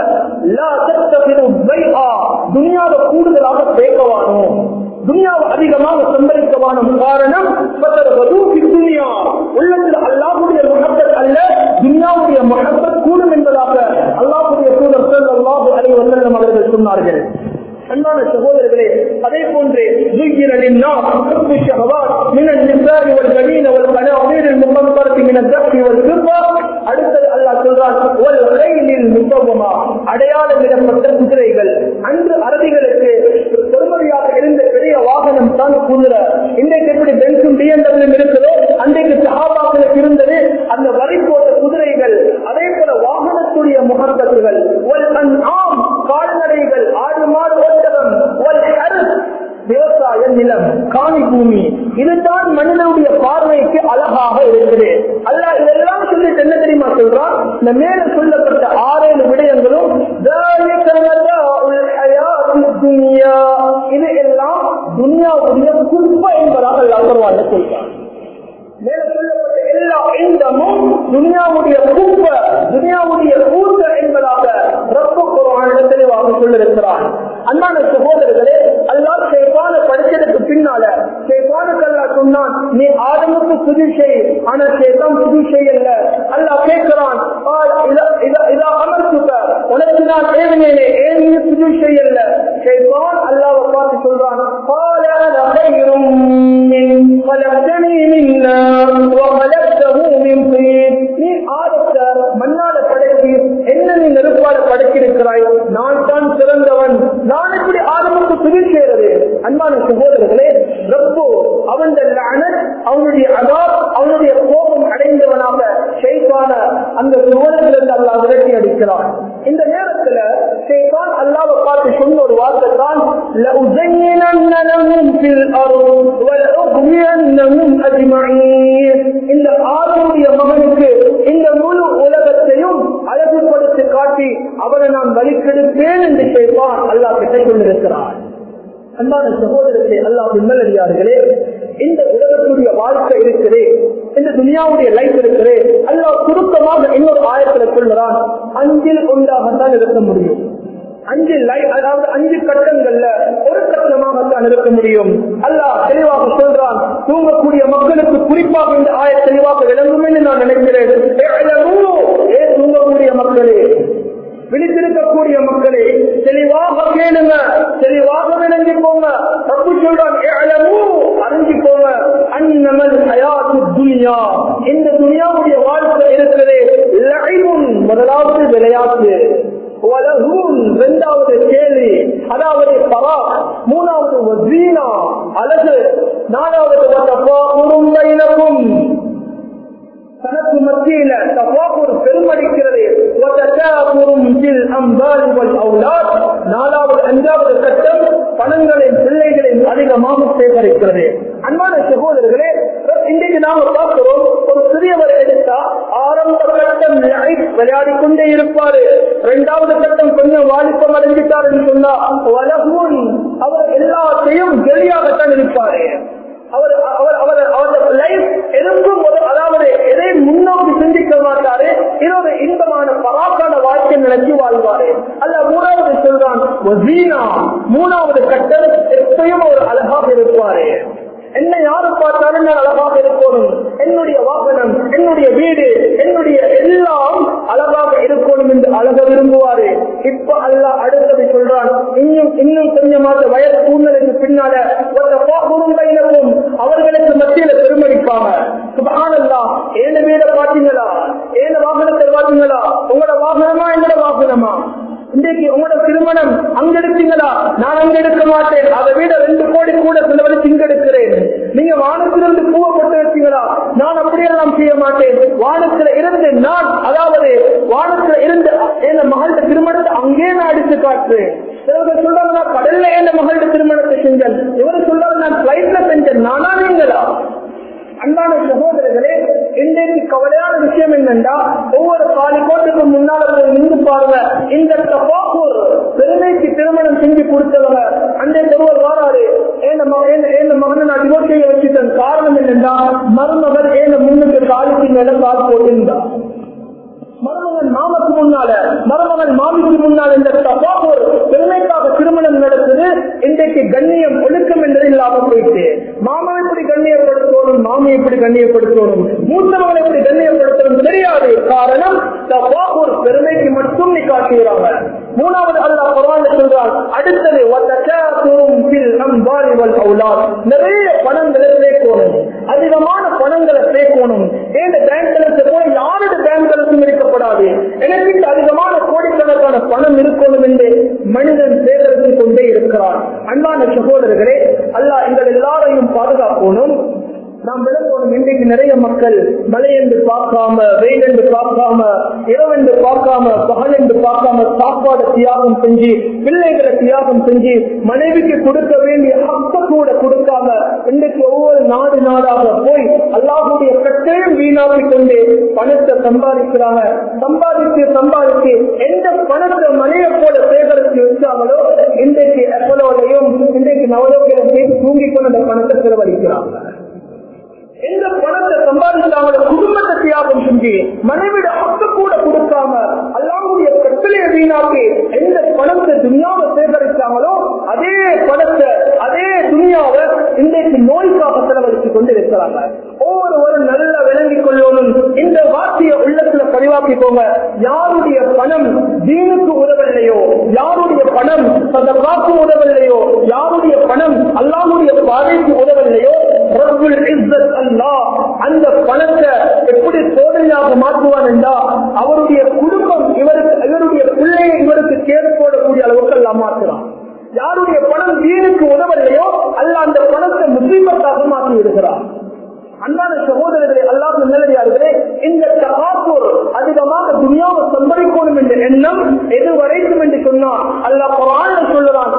துனியாவை கூடுதலாக பேக்கவானோ துனியாவை அதிகமாக சம்பளிக்கவானும் காரணம் துனியா உள்ளத்தில் அல்லாஹுடைய முகப்பத் அல்ல துனியாவுடைய முகப்பத் கூடும் என்பதாக அல்லாஹுடைய தூதர் செல் அல்லாஹு அலி வசல்லம் அவர்கள் சொன்னார்கள் அன்பான சகோதரர்களே அதே போன்று زين للناس حب الشهوات من النساء والبنين والقناطير المقنطرة من الذهب والفضة அடுத்தது அல்லாஹ் சொல்றான் வல்கைலில் முத்தவமா அடையாளம் இடப்பட்ட குதிரைகள் அன்று அரபிகளுக்கு பெருமதியாக இருந்த பெரிய வாகனம் தான் குதிரை இன்றைக்கு எப்படி பென்சும் பிஎன்டபிள்யூ இருக்குதோ அன்றைக்கு சஹாபாக்களுக்கு இருந்தது அந்த வரி போட்ட குதிரைகள் அதே போல வாகனத்துடைய முகத்தத்துகள் ஆம் கால்நடைகள் ஆடு மாடு ஓட்டகம் விவசாய நிலம் காணி பூமி இதுதான் மனிதனுடைய பார்வைக்கு அழகாக இருக்குது அல்ல இதெல்லாம் சொல்லிட்டு என்ன தெரியுமா சொல்றான் இந்த மேல சொல்லப்பட்ட ஆறேழு விடயங்களும் இது எல்லாம் துனியாவுடைய குப்பை என்பதாக அல்லாஹ் சொல்றான் மேல சொல்லப்பட்ட எல்லா இன்பமும் துனியாவுடைய குப்ப துனியாவுடைய கூட்ட என்பதாக ரப்ப குரான தெளிவாக சொல்லிருக்கிறான் அண்ணான சகோதரர்களே அல்லாஹ் சேப்பான படிச்சதுக்கு பின்னால சேப்பானுக்கு அல்லா சொன்னான் நீ ஆதமுக்கு புது செய் ஆனா சேத்தான் புது செய்யல அல்லாஹ் கேட்கிறான் அமர்த்துக்க உனக்கு நான் ஏவினேனே ஏன் நீ புது செய்யல சேப்பான் அல்லாவை பார்த்து சொல்றான் நீ ஆதத்தை மண்ணால படைத்து என்ன நீ நெருப்பால படைத்திருக்கிறாய் நான் தான் சிறந்தவன் நான் எப்படி ஆதமுக்கு துணி செய்யறது அன்பான சகோதரர்களே ரப்பு அவன் அவனுடைய அகாப் அவனுடைய கோபம் அடைந்தவனாக ஷெய்கான அந்த சுவனத்திலிருந்து அல்லா விரட்டி அடிக்கிறான் இந்த நேரத்துல ஷெய்கான் அல்லாவை பார்த்து சொன்ன ஒரு வார்த்தை தான் இந்த ஆளுடைய மகனுக்கு இந்த முழு உலகத்தையும் அழகுபடுத்தி காட்டி அவனை நான் வலிக்கெடுப்பேன் என்று கேட்பான் அல்லா கிட்டை கொண்டிருக்கிறான் அன்பான சகோதரத்தை அல்லாஹ் நல்லடியார்களே இந்த உலகத்துடைய வாழ்க்கை இருக்கிறே இந்த துனியாவுடைய லைஃப் இருக்கிறே அல்லாஹ் சுருக்கமாக இன்னொரு ஆயத்துல சொல்லுறான் அஞ்சில் ஒன்றாகத்தான் இருக்க முடியும் அஞ்சு லைஃப் அதாவது அஞ்சு கட்டங்கள்ல ஒரு கட்டமாகத்தான் இருக்க முடியும் அல்லாஹ் தெளிவாக சொல்றான் தூங்கக்கூடிய மக்களுக்கு குறிப்பாக இந்த ஆய தெளிவாக விளங்கும் என்று நான் நினைக்கிறேன் ஏ தூங்கக்கூடிய மக்களே விழித்திருக்கக்கூடிய மக்களே தெளிவாக கேளுங்க தெளிவாக விளங்கி போங்க தப்பு சொல்றான் அறிஞ்சு போங்க அன்னமல் ஹயாத்து துனியா இந்த துனியாவுடைய வாழ்க்கை இருக்கிறது லகைமுன் முதலாவது விளையாட்டு வலகூன் இரண்டாவது கேள்வி அதாவது பரா மூணாவது வசீனா அழகு நாலாவது வத்தபாகுரும் பைனக்கும் தனக்கு மத்தியில தபாபுர் பெருமடிக்கிறது நாலாவது அஞ்சாவது கட்டம் பணங்களின் பிள்ளைகளின் அதிகமாக சேகரிக்கிறது அன்பான சகோதரர்களே இன்றைக்கு நாம பார்க்கிறோம் ஒரு சிறியவர் எடுத்தா ஆரம்ப கட்டம் விளையாடி கொண்டே இருப்பாரு இரண்டாவது கட்டம் கொஞ்சம் வாலிப்பம் அடைஞ்சிட்டார் என்று சொன்னா வலகுன் அவர் எல்லாத்தையும் வெளியாகத்தான் இருப்பாரு அவர் அவர் அவர் அவரது லைஃப் எதுக்கும் அதாவது எதை முன்னோக்கி சிந்திக்க மாட்டாரு இதோட இன்பமான பராக்கான வாழ்க்கை நினைச்சு வாழ்வாரு அல்ல மூணாவது சொல்றான் மூணாவது கட்டம் எப்பயும் ஒரு அழகாக இருப்பாரு என்ன யாரு பார்த்தாலும் நான் அழகாக இருக்கணும் என்னுடைய வாகனம் என்னுடைய வீடு என்னுடைய எல்லாம் அழகாக இருக்கணும் என்று அழக விரும்புவாரு இப்ப அல்ல அடுத்தது சொல்றான் இன்னும் இன்னும் கொஞ்சமாக வயது சூழ்நிலைக்கு பின்னால இருக்கும் அவர்களுக்கு மத்தியில பெருமடிப்பாங்க சுபகானல்லா ஏழ வீட பாத்தீங்களா ஏழ வாகனத்தை பாத்தீங்களா உங்களோட வாகனமா எங்களோட வாகனமா இன்றைக்கு உங்களோட திருமணம் அங்க எடுத்தீங்களா நான் அங்க எடுக்க மாட்டேன் அதை விட ரெண்டு கோடி கூட செலவழிச்சு இங்க எடுக்கிறேன் நீங்க வானத்திலிருந்து பூவை போட்டு வச்சீங்களா நான் அப்படியெல்லாம் செய்ய மாட்டேன் வானத்துல இருந்து நான் அதாவது வானத்துல இருந்து என் மகளோட திருமணத்தை அங்கே நான் அடித்து காட்டுறேன் சிலர்கள் சொல்றாங்க நான் கடல்ல என் மகளோட திருமணத்தை செஞ்சேன் இவரு சொல்றாங்க நான் பிளைட்ல செஞ்சேன் நானா நீங்களா அன்பான சகோதரர்களே இன்றைக்கு கவலையான விஷயம் என்னென்றா ஒவ்வொரு காலி கோட்டுக்கு முன்னால நின்று பாருங்க இந்த தப்பாக்கூர் பெருமைக்கு திருமணம் செஞ்சு கொடுத்தவங்க அந்த ஒருவர் வாராரு ஏன் மகனை நான் டிவோர்ஸ் செய்ய வச்சுட்டேன் காரணம் என்னென்றா மருமகள் ஏன் முன்னுக்கு காலுக்கு மேல கால் போட்டிருந்தா மருமகன் மாமக்கு முன்னால மருமகன் மாமிக்கு முன்னால் இந்த தப்பாக்கூர் பெருமைக்காக திருமணம் நடக்குது இன்றைக்கு கண்ணியம் ஒழுக்கம் என்பது இல்லாம போயிட்டு மாமா எப்படி கண்ணியப்படுத்தணும் மாமி எப்படி கண்ணியப்படுத்தணும் மூத்தவங்களை எப்படி கண்ணியப்படுத்தணும் தெரியாது காரணம் தப்பாக்கூர் பெருமைக்கு மட்டும் நீ காட்டுகிறாங்க மூணாவது அல்லா பரவாயில்ல சொல்றான் அடுத்தது நிறைய பணங்களை சேர்க்கணும் அதிகமான பணங்களை சேர்க்கணும் ஏன் பேங்க் பேலன்ஸ் போல யாரோட பேங்க் பேலன்ஸும் இருக்கப்படாது எனக்கு அதிகமான கோடிக்கணக்கான பணம் இருக்கணும் என்று மனிதன் சேகரித்துக் கொண்டே இருக்கிறார் அன்பான சகோதரர்களே அல்லாஹ் எங்கள் எல்லாரையும் பாதுகாக்கணும் நாம் விளக்கணும் இன்றைக்கு நிறைய மக்கள் மழை என்று பார்க்காம வெயில் என்று பார்க்காம இரவு என்று பார்க்காம பகல் என்று பார்க்காம சாப்பாடு தியாகம் செஞ்சு பிள்ளைகளை தியாகம் செஞ்சு மனைவிக்கு கொடுக்க வேண்டிய ஹக்க கூட கொடுக்காம இன்றைக்கு ஒவ்வொரு நாடு நாடாக போய் அல்லாஹுடைய கட்டையும் வீணாக்கி கொண்டு பணத்தை சம்பாதிக்கிறாங்க சம்பாதித்து சம்பாதித்து எந்த பணத்தை மனையை போல சேகரித்து வச்சாங்களோ இன்றைக்கு எப்பலோடையும் இன்றைக்கு நவலோக்கியம் செய்து தூங்கி கொண்டு அந்த பணத்தை செலவழிக்கிறாங்க எந்த பணத்தை சம்பாதிச்சாங்களோ குடும்பத்தை தியாகம் செஞ்சு மனைவிட ஹக்கு கூட கொடுக்காம அல்லாமுடைய கட்டளையை வீணாக்கி எந்த பணத்தை துணியாவை சேகரிச்சாங்களோ அதே பணத்தை அதே துணியாவை இன்றைக்கு நோய்க்காக செலவழித்துக் கொண்டு இருக்கிறாங்க ஒவ்வொருவரும் நல்லா விளங்கிக் கொள்ளணும் இந்த வார்த்தையை உள்ளத்துல பதிவாக்கிக்கோங்க யாருடைய பணம் தீனுக்கு உதவலையோ யாருடைய பணம் அந்த காக்கு உதவலையோ யாருடைய பணம் அல்லாமுடைய பாதைக்கு உதவலையோ அந்த பணத்தை எப்படி சோதனையாக மாற்றுவான் என்றா அவருடைய குடும்பம் இவருக்கு இவருடைய பிள்ளையை இவருக்கு கேடு போடக்கூடிய அளவுக்கு எல்லாம் மாற்றுறான் யாருடைய பணம் வீணுக்கு உதவலையோ அல்ல அந்த பணத்தை முஸ்லீமத்தாக மாற்றி விடுகிறார் அன்பான சகோதரர்களே அல்லாஹ் நல்லதார்களே இந்த தகாப்பூர் அதிகமாக துணியாவை சம்பளிக்கணும் என்ற எண்ணம் எது வரைக்கும் என்று சொன்னால் அல்லாஹ் குரான் சொல்லுறான்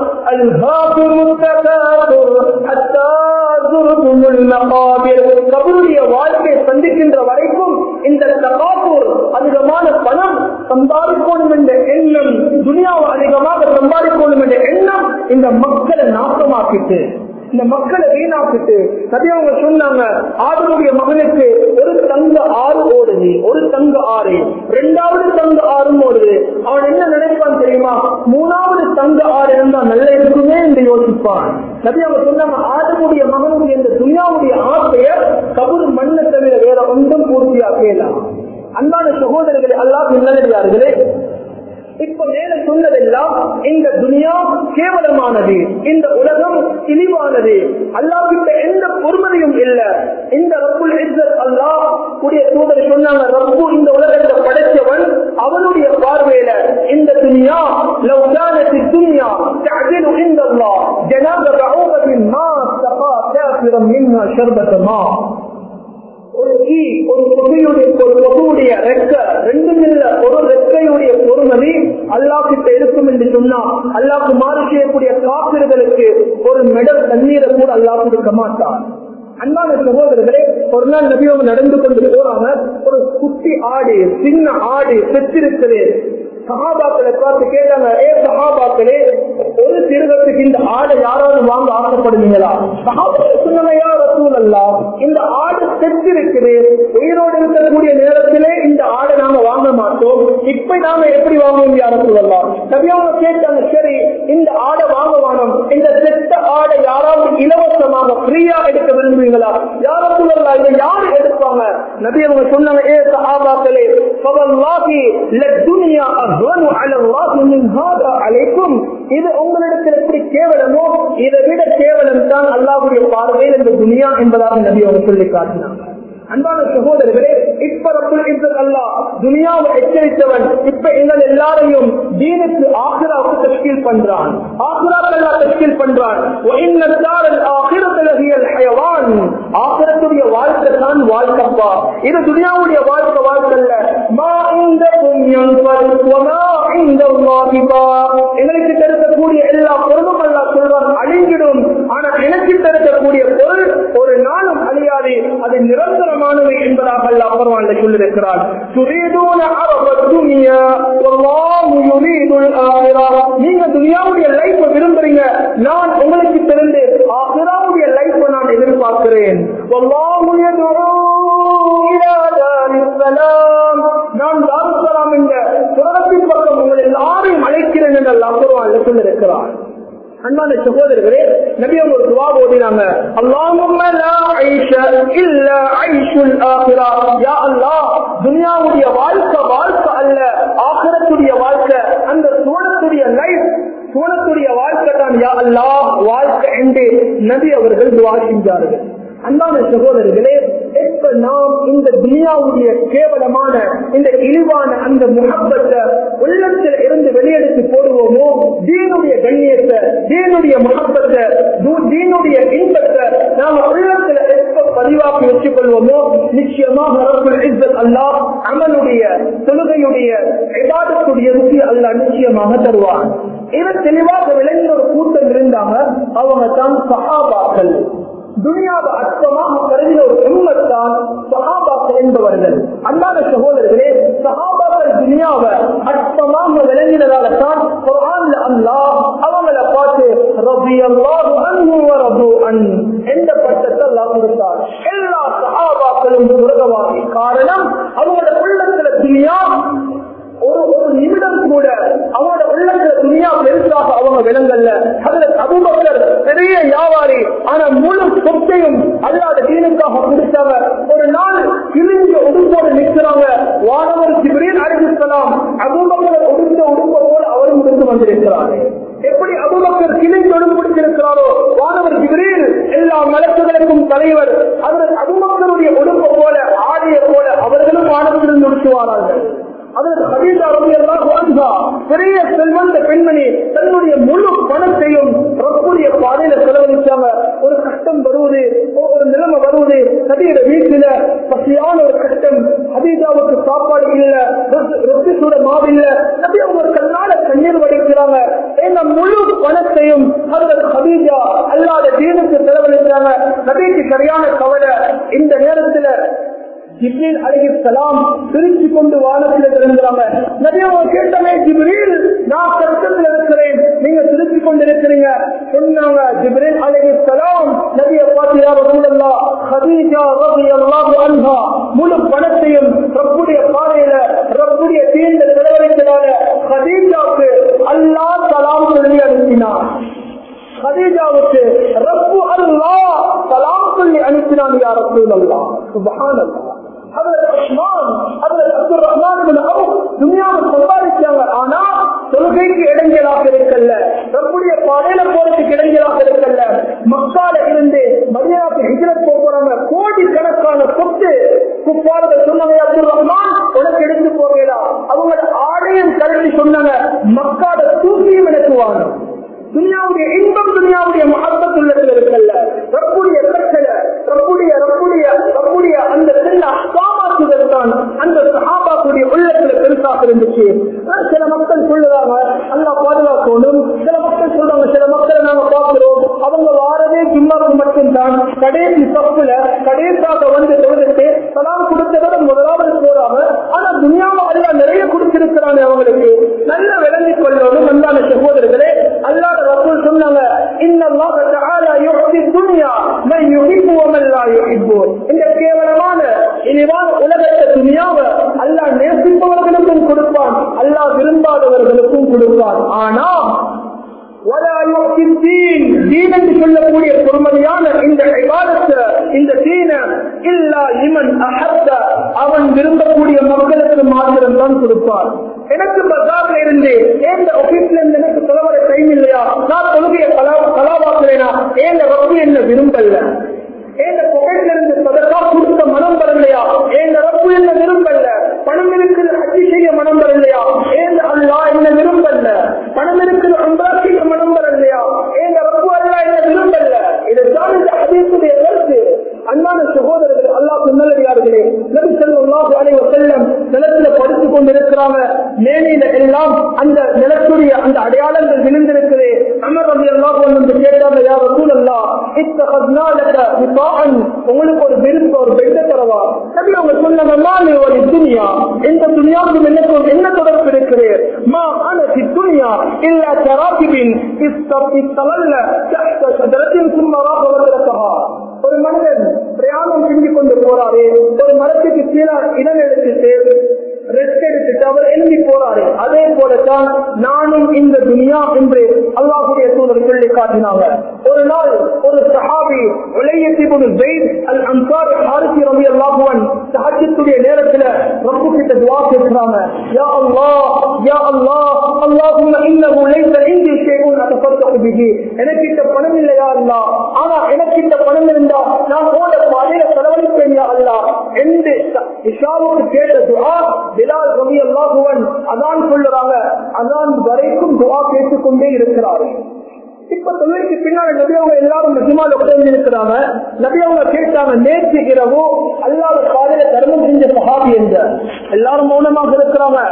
கபருடைய வாழ்க்கையை சந்திக்கின்ற வரைக்கும் இந்த தகாப்பூர் அதிகமான பணம் சம்பாதிக்கணும் என்ற எண்ணம் துனியாவை அதிகமாக சம்பாதிக்கணும் என்ற எண்ணம் இந்த மக்களை நாசமாக்கிட்டு இந்த மக்களை வீணாக்கிட்டு நபியவங்க சொன்னாங்க ஆதனுடைய மகனுக்கு ஒரு தங்க ஆறு ஓடுது ஒரு தங்க ஆறு ரெண்டாவது தங்க ஆறும் ஓடுது அவன் என்ன நினைப்பான் தெரியுமா மூணாவது தங்க ஆறு இருந்தா நல்ல இருக்குமே என்று யோசிப்பான் நபி அவங்க சொன்னாங்க ஆதனுடைய மகனுடைய இந்த துணியாவுடைய ஆசைய கபூர் மண்ணை தவிர வேற ஒன்றும் பூர்த்தியாக்கலாம் அன்பான சகோதரர்களே அல்லாஹ் நல்லடியார்களே இப்ப மேல சொன்னதெல்லாம் இந்த துனியா கேவலமானது இந்த உலகம் இழிவானது அல்லாஹ்கிட்ட எந்த பொறுமதியும் இல்ல இந்த ரப்புல் இஸ்ஸத் அல்லாஹ் கூடிய தூதர் சொன்னாங்க ரப்பு இந்த உலகத்தை படைச்சவன் அவனுடைய பார்வையில இந்த துனியா லவ் كانت الدنيا تعدل عند الله جناب بعوضة ما سقى كافرا منها شربة ماء ஒரு ஈ ஒரு கொடியுடைய ஒரு கொடியுடைய ரெக்க ரெண்டும் இல்ல ஒரு ரெக்கையுடைய பொறுமதி அல்லாஹ் கிட்ட இருக்கும் என்று சொன்னா அல்லாஹ்க்கு மாறு செய்யக்கூடிய காப்பிர்களுக்கு ஒரு மெடல் தண்ணீரை கூட அல்லாஹ் கொடுக்க மாட்டான் அன்பான சகோதரர்களே ஒரு நாள் நபி அவங்க நடந்து கொண்டு போறாங்க ஒரு குட்டி ஆடு சின்ன ஆடு செத்திருக்குது சகாபாக்களை பார்த்து கேட்டாங்க ஏ சகாபாக்களே ஒரு திருகத்துக்கு இந்த ஆடை யாராவது வாங்க ஆசைப்படுவீங்களா சகாபாக்கள் சொன்னாங்க யார் ரசூலல்லா இந்த ஆடு செத்திருக்குது உயிரோடு இருக்கக்கூடிய நேரத்திலே இந்த ஆடை நாங்க வாங்க மாட்டோம் இப்ப நாங்க எப்படி வாங்குவோம் யார் ரசூலல்லா நபியவங்க கேட்டாங்க சரி இந்த ஆடை வாங்க வேணும் இந்த செத்த ஆடை யாராவது இலவசமாக ஃப்ரீயா எடுக்க விரும்புவீங்களா யார் ரசூலல்லா இதை யாரு எடுப்பாங்க நபி அவங்க சொன்னாங்க ஏ சஹாபாக்களே ஃபவல்லாஹி லத்துன்யா அஹ்வனு அலா அல்லாஹ் மின் ஹாதா அலைக்கும் இது உங்களிடத்தில் எப்படி கேவலமோ இதை விட கேவலம் தான் அல்லாஹ்வுடைய பார்வையில் இந்த துனியா என்பதாக நபி அவங்க சொல்லி காட்டினாங்க அன்பான சகோதரர்களே இப்ப ரப்புல் இஸ்ஸத் அல்லாஹ் துனியாவை எச்சரித்தவன் இப்ப எங்கள் எல்லாரையும் தீனுக்கு ஆசிராவுக்கு தஷ்கீல் பண்றான் ஆசிராக்கு எல்லாம் தஷ்கீல் பண்றான் وَإِنَّ الدَّارَ الْآخِرَةَ لَهِيَ الْحَيَوَانُ ஆசிரத்துடைய வாழ்க்கை தான் வாழ்க்கப்பா இது துனியாவுடைய வாழ்க்கை வாழ்க்கை அல்ல மா இந்தக்கும் யன்ஃபர் வமா இந்தல்லாஹி பாக் எங்களுக்கு இருக்கக்கூடிய எல்லா பொருளும் அல்லாஹ் சொல்றான் அழிஞ்சிடும் ஆனா எனக்கு இருக்கக்கூடிய பொருள் ஒரு நாளும் அழியாது அது நிரந்தரமானவை என்பதாக அல்லாஹ் குர்ஆன்ல சொல்லியிருக்கிறார் துரீதுன அரப துனியா வல்லாஹு யுரீதுல் ஆகிரா நீங்க துனியாவுடைய லைஃப் விரும்புறீங்க நான் உங்களுக்கு தெரிந்து ஆகிராவுடைய லைஃப் நான் எதிர்பார்க்கிறேன் வல்லாஹு யதுஊ இலா தாரிஸ் ஸலாம் நான் தாருஸ்ஸலாம் என்ற சுரகத்தின் பக்கம் உங்கள் எல்லாரையும் அழைக்கிறேன் என்று அல்லாஹ் குர்ஆன்ல சொல்லியிருக்கிறார் அன்பான சகோதரர்களே நபி அவங்க ஒரு துவா ஓதினாங்க அல்லாஹும்ம லா ஐஷ இல்ல ஐஷுல் ஆகிரா யா அல்லாஹ் துனியாவுடைய வாழ்க்கை வாழ்க்கை அல்ல ஆகிரத்துடைய வாழ்க்கை அந்த சூழத்துடைய லைஃப் சூழத்துடைய வாழ்க்கை தான் யா அல்லாஹ் வாழ்க்கை என்று நபி அவர்கள் துவா செஞ்சார்கள் அன்பான சகோதரர்களே எப்ப நாம் இந்த துனியாவுடைய கேவலமான இந்த இழிவான அந்த முகப்பத்தை உள்ளத்தில் இருந்து வெளியெடுத்து போடுவோமோ தீனுடைய கண்ணியத்தை தீனுடைய முகப்பத்தை தூ- தீனுடைய இன்பத்தை நாம உள்ளத்துல எப்ப பதிவாக்கி வச்சுக் கொள்வோமோ நிச்சயமாக ரப்புல் இஸ்ஸத் அல்லாஹ் அமலுடைய தொழுகையுடைய இபாதத்துடைய ருசி அல்லாஹ் நிச்சயமாக தருவான் இது தெளிவாக விளங்கின ஒரு கூட்டம் இருந்தாங்க அவங்க தான் சஹாபாக்கள் துனியாவை அற்பமாக கருதின ஒரு உண்மைத்தான் சகாபாக்கள் என்பவர்கள் அன்பான சகோதரர்களே சகாபாக்கள் துனியாவை அற்பமாக விளங்கினதால தான் குர்ஆன்ல அல்லாஹ் அவங்கள பார்த்து ரபி அல்லாஹு அன்ஹு வ ரது அன் எந்த பட்டத்தை அல்லாஹ் கொடுத்தார் எல்லா சகாபாக்களும் உலகவாதி காரணம் அவங்களோட உள்ளத்துல துனியா ஒரு ஒரு நிமிடம் கூட அவனோட உள்ளத்துல துணியா பெருசாக அவங்க விலங்கல்ல அதுல அபுபக்கர் பெரிய வியாபாரி ஆனா முழு சொத்தையும் அல்லாத தீனுக்காக கொடுத்தாங்க ஒரு நாள் கிழிஞ்ச உடுப்போடு நிற்கிறாங்க வானவர் சிபிரில் அறிவிக்கலாம் அபுபக்கர் உடுத்த உடுப்ப போல அவரும் உடுத்து வந்திருக்கிறாரு எப்படி அபுபக்கர் கிழிஞ்சு உடுப்பிடிச்சிருக்கிறாரோ வானவர் சிபிரில் எல்லா மலக்குகளுக்கும் தலைவர் அவர் அபுபக்கருடைய உடுப்ப போல ஆடிய போல அவர்களும் வானத்திலிருந்து உடுத்துவார்கள் அதற்கு ஹதீஜா ரலியல்லாஹு அன்ஹா பெரிய செல்வந்த பெண்மணி தன்னுடைய முழு பணத்தையும் ரப்புடைய பாதையில செலவழிச்சாங்க ஒரு கஷ்டம் வருவது ஒரு நிலைமை வருவது நபியோட வீட்டுல பசியான ஒரு கஷ்டம் ஹதீஜாவுக்கு சாப்பாடு இல்ல ரொட்டி- ரொட்டி சூட மாவு இல்ல நபி அவங்க ஒரு கண்ணால கண்ணீர் வடிக்கிறாங்க இந்த முழு பணத்தையும் அதற்கு ஹதீஜா அல்லாத தீனுக்கு செலவழிச்சாங்க நபிக்கு சரியான கவலை இந்த நேரத்துல ஜிப்ரீல் அலைஹிஸ்ஸலாம் பிரிச்சு கொண்டு வானத்தில் இருக்கிறாங்க நபி அவங்க கேட்டமே ஜிப்ரீல் நான் கஷ்டத்தில் இருக்கிறேன் நீங்க திருப்பி கொண்டு இருக்கிறீங்க சொன்னாங்க ஜிப்ரீல் அலைஹிஸ்ஸலாம் நபியை பார்த்து யா ரசூலல்லாஹ் ஹதீஜா ரலியல்லாஹு அன்ஹா முழு பணத்தையும் ரப்புடைய பாதையில ரப்புடைய தீர்ந்த செலவழித்ததால ஹதீஜாவுக்கு அல்லாஹ் சலாம் சொல்லி அனுப்பினார் ஹதீஜாவுக்கு ரப்பு அல்லாஹ் சலாம் சொல்லி அனுப்பினான் யா ரசூலல்லாஹ் சுப்ஹானல்லாஹ் ஹதரத் உஸ்மான் ஹதரத் அப்துல் ரஹ்மான் இப்னு அவுஃப் துனியாவை சம்பாதிச்சாங்க ஆனா தொழுகைக்கு இடைஞ்சலாக இருக்கல்ல ரப்புடைய பாதையில போறதுக்கு இடைஞ்சலாக இருக்கல்ல மக்கால இருந்து மதியானத்து ஹிஜரத் போறாங்க கோடி கணக்கான சொத்து குப்பார்கள் சொன்னாங்க அப்துல் ரஹ்மான் உனக்கு எடுத்து போகலாம் அவங்களோட ஆடையும் கருதி சொன்னாங்க மக்காட தூக்கியும் எனக்கு வாங்க துனியாவுடைய இன்பம் துனியாவுடைய மகத்துவத்தில் இருக்கல்ல ரப்புடைய கட்டளை ரப்புடைய ரப்புடைய ரப்புடைய அந்த சின்ன சாமாத்துதல் தான் அந்த சஹாபாக்குடைய உள்ளத்துல பெருசாக இருந்துச்சு சில மக்கள் சொல்லுறாங்க நல்லா பாதுகாக்கணும் சில மக்கள் சொல்றாங்க சில மக்களை நாங்க பார்க்கிறோம் அவங்க வாரதே ஜிம்மாக்கு மட்டும்தான் கடைசி தப்புல கடைசியாக வந்து தொழுதுட்டு சலாம் கொடுத்தவர முதலாவது போறாங்க ஆனா துனியாவை அல்லா நிறைய கொடுத்திருக்கிறாங்க அவங்களுக்கு நல்ல விளங்கிக் கொள்ளணும் அல்லாத சகோதரர்களே அல்லாத ரசூல் சொன்னாங்க இன்னல்லாஹ தஆலா யுஹ்தி துன்யா மன் யுஹிப்பு வ மன் லா யுஹிப்பு இந்த கேவலமான இனிவான உலகத்தை துனியாவை அல்லாஹ் நேசிப்பவர்களுக்கும் கொடுப்பான் அல்லாஹ் விரும்பாதவர்களுக்கும் கொடுப்பான் ஆனா என்று சொல்லக்கூடிய பொறுமதியான இந்த விவாதத்தை இந்த தீன இல்லா இமன் அகத்த அவன் விரும்பக்கூடிய மக்களுக்கு மாத்திரம் தான் கொடுப்பார் எனக்கு பஜார்ல இருந்து ஏந்த ஆபீஸ்ல இருந்து எனக்கு தலைவர டைம் இல்லையா நான் தொழுகைய கலா கலாபாக்குறேனா ஏந்த ரப்பு என்ன விரும்பல ஏந்த புகையில இருந்து சதக்கா கொடுத்த மனம் வரலையா ஏந்த ரப்பு என்ன விரும்பல பணம் இருக்குது ஹஜ்ஜி செய்ய மனம் வரலையா ஏந்த அல்லா என்ன விரும்பல பணம் இருக்குது அம்பா செய்ய மனம் வரலையா ஏந்த ரப்பு அல்லா என்ன விரும்பல இதுதான் இந்த ஹதீசுடைய கருத்து அன்பான சகோதரர்கள் அல்லாஹ் நல்லடியார்களே நபி ஸல்லல்லாஹு அலைஹி வஸல்லம் நிலத்துல படுத்து கொண்டிருக்கிறாங்க மேலையில எல்லாம் அந்த நிலத்துடைய அந்த அடையாளங்கள் விழுந்திருக்குது அமர் ரலியல்லாஹு அன்ஹு வந்து கேட்டாங்க யா ரசூலல்லாஹ் இத்தகத்னா லக விசாஅன் உங்களுக்கு ஒரு விருப்பம் ஒரு பெட்ட தரவா நபி அவங்க சொன்னாங்க மாலி ஒரு துனியா இந்த துனியாவுக்கும் எனக்கு என்ன தொடர்பு இருக்குது மா அன ஃபி துனியா இல்லா கராகிபின் இஸ்தலல்ல தஹ்த ஷஜரத்தின் சும்ம ராக வதரகஹா ஒரு மனிதன் பிரயாணம் செஞ்சு கொண்டு போறாரு ஒரு மரத்துக்கு கீழே இடம் எடுத்துட்டு ரெஸ்ட் எடுத்துட்டு அவர் எழுதி போறாரு அதே போலத்தான் நானும் இந்த துனியா என்று அல்லாஹுடைய தூதர் சொல்லி காட்டினாங்க ஒரு நாள் ஒரு சஹாபி உலகத்திபுடு ஜெயித் அல் அன்சார் ஹாரிசி ரவி அல்லாஹுவன் சஹஜத்துடைய நேரத்துல ரப்பு கிட்ட துவா கேட்கிறாங்க யா அல்லாஹ் யா அல்லாஹ் அல்லாஹும்ம இன்னஹு லைஸ இந்தி ஷைஉன் அத்தஃபத்தஹு பிஹி எனக்கிட்ட பணம் இல்லையா அல்லாஹ் ஆனா எனக்கிட்ட பணம் இருந்தா நான் ஓட பாதையில செலவழிப்பேன் யா அல்லாஹ் என்று இஷாவுக்கு கேட்ட துவா பிலால் ரவி அல்லாஹுவன் அதான் சொல்லுறாங்க அதான் வரைக்கும் துவா கேட்டுக்கொண்டே இருக்கிறாரு இப்ப தொழிலுக்கு பின்னாடி நபி அவங்க எல்லாரும் நிஜமால உட்கார்ந்து இருக்கிறாங்க நபி அவங்க கேட்டாங்க நேற்று இரவு அல்லாத பாதையில தர்மம் செஞ்ச சஹாபி என்ற எல்லாரும் மௌனமாக இருக்கிறாங்க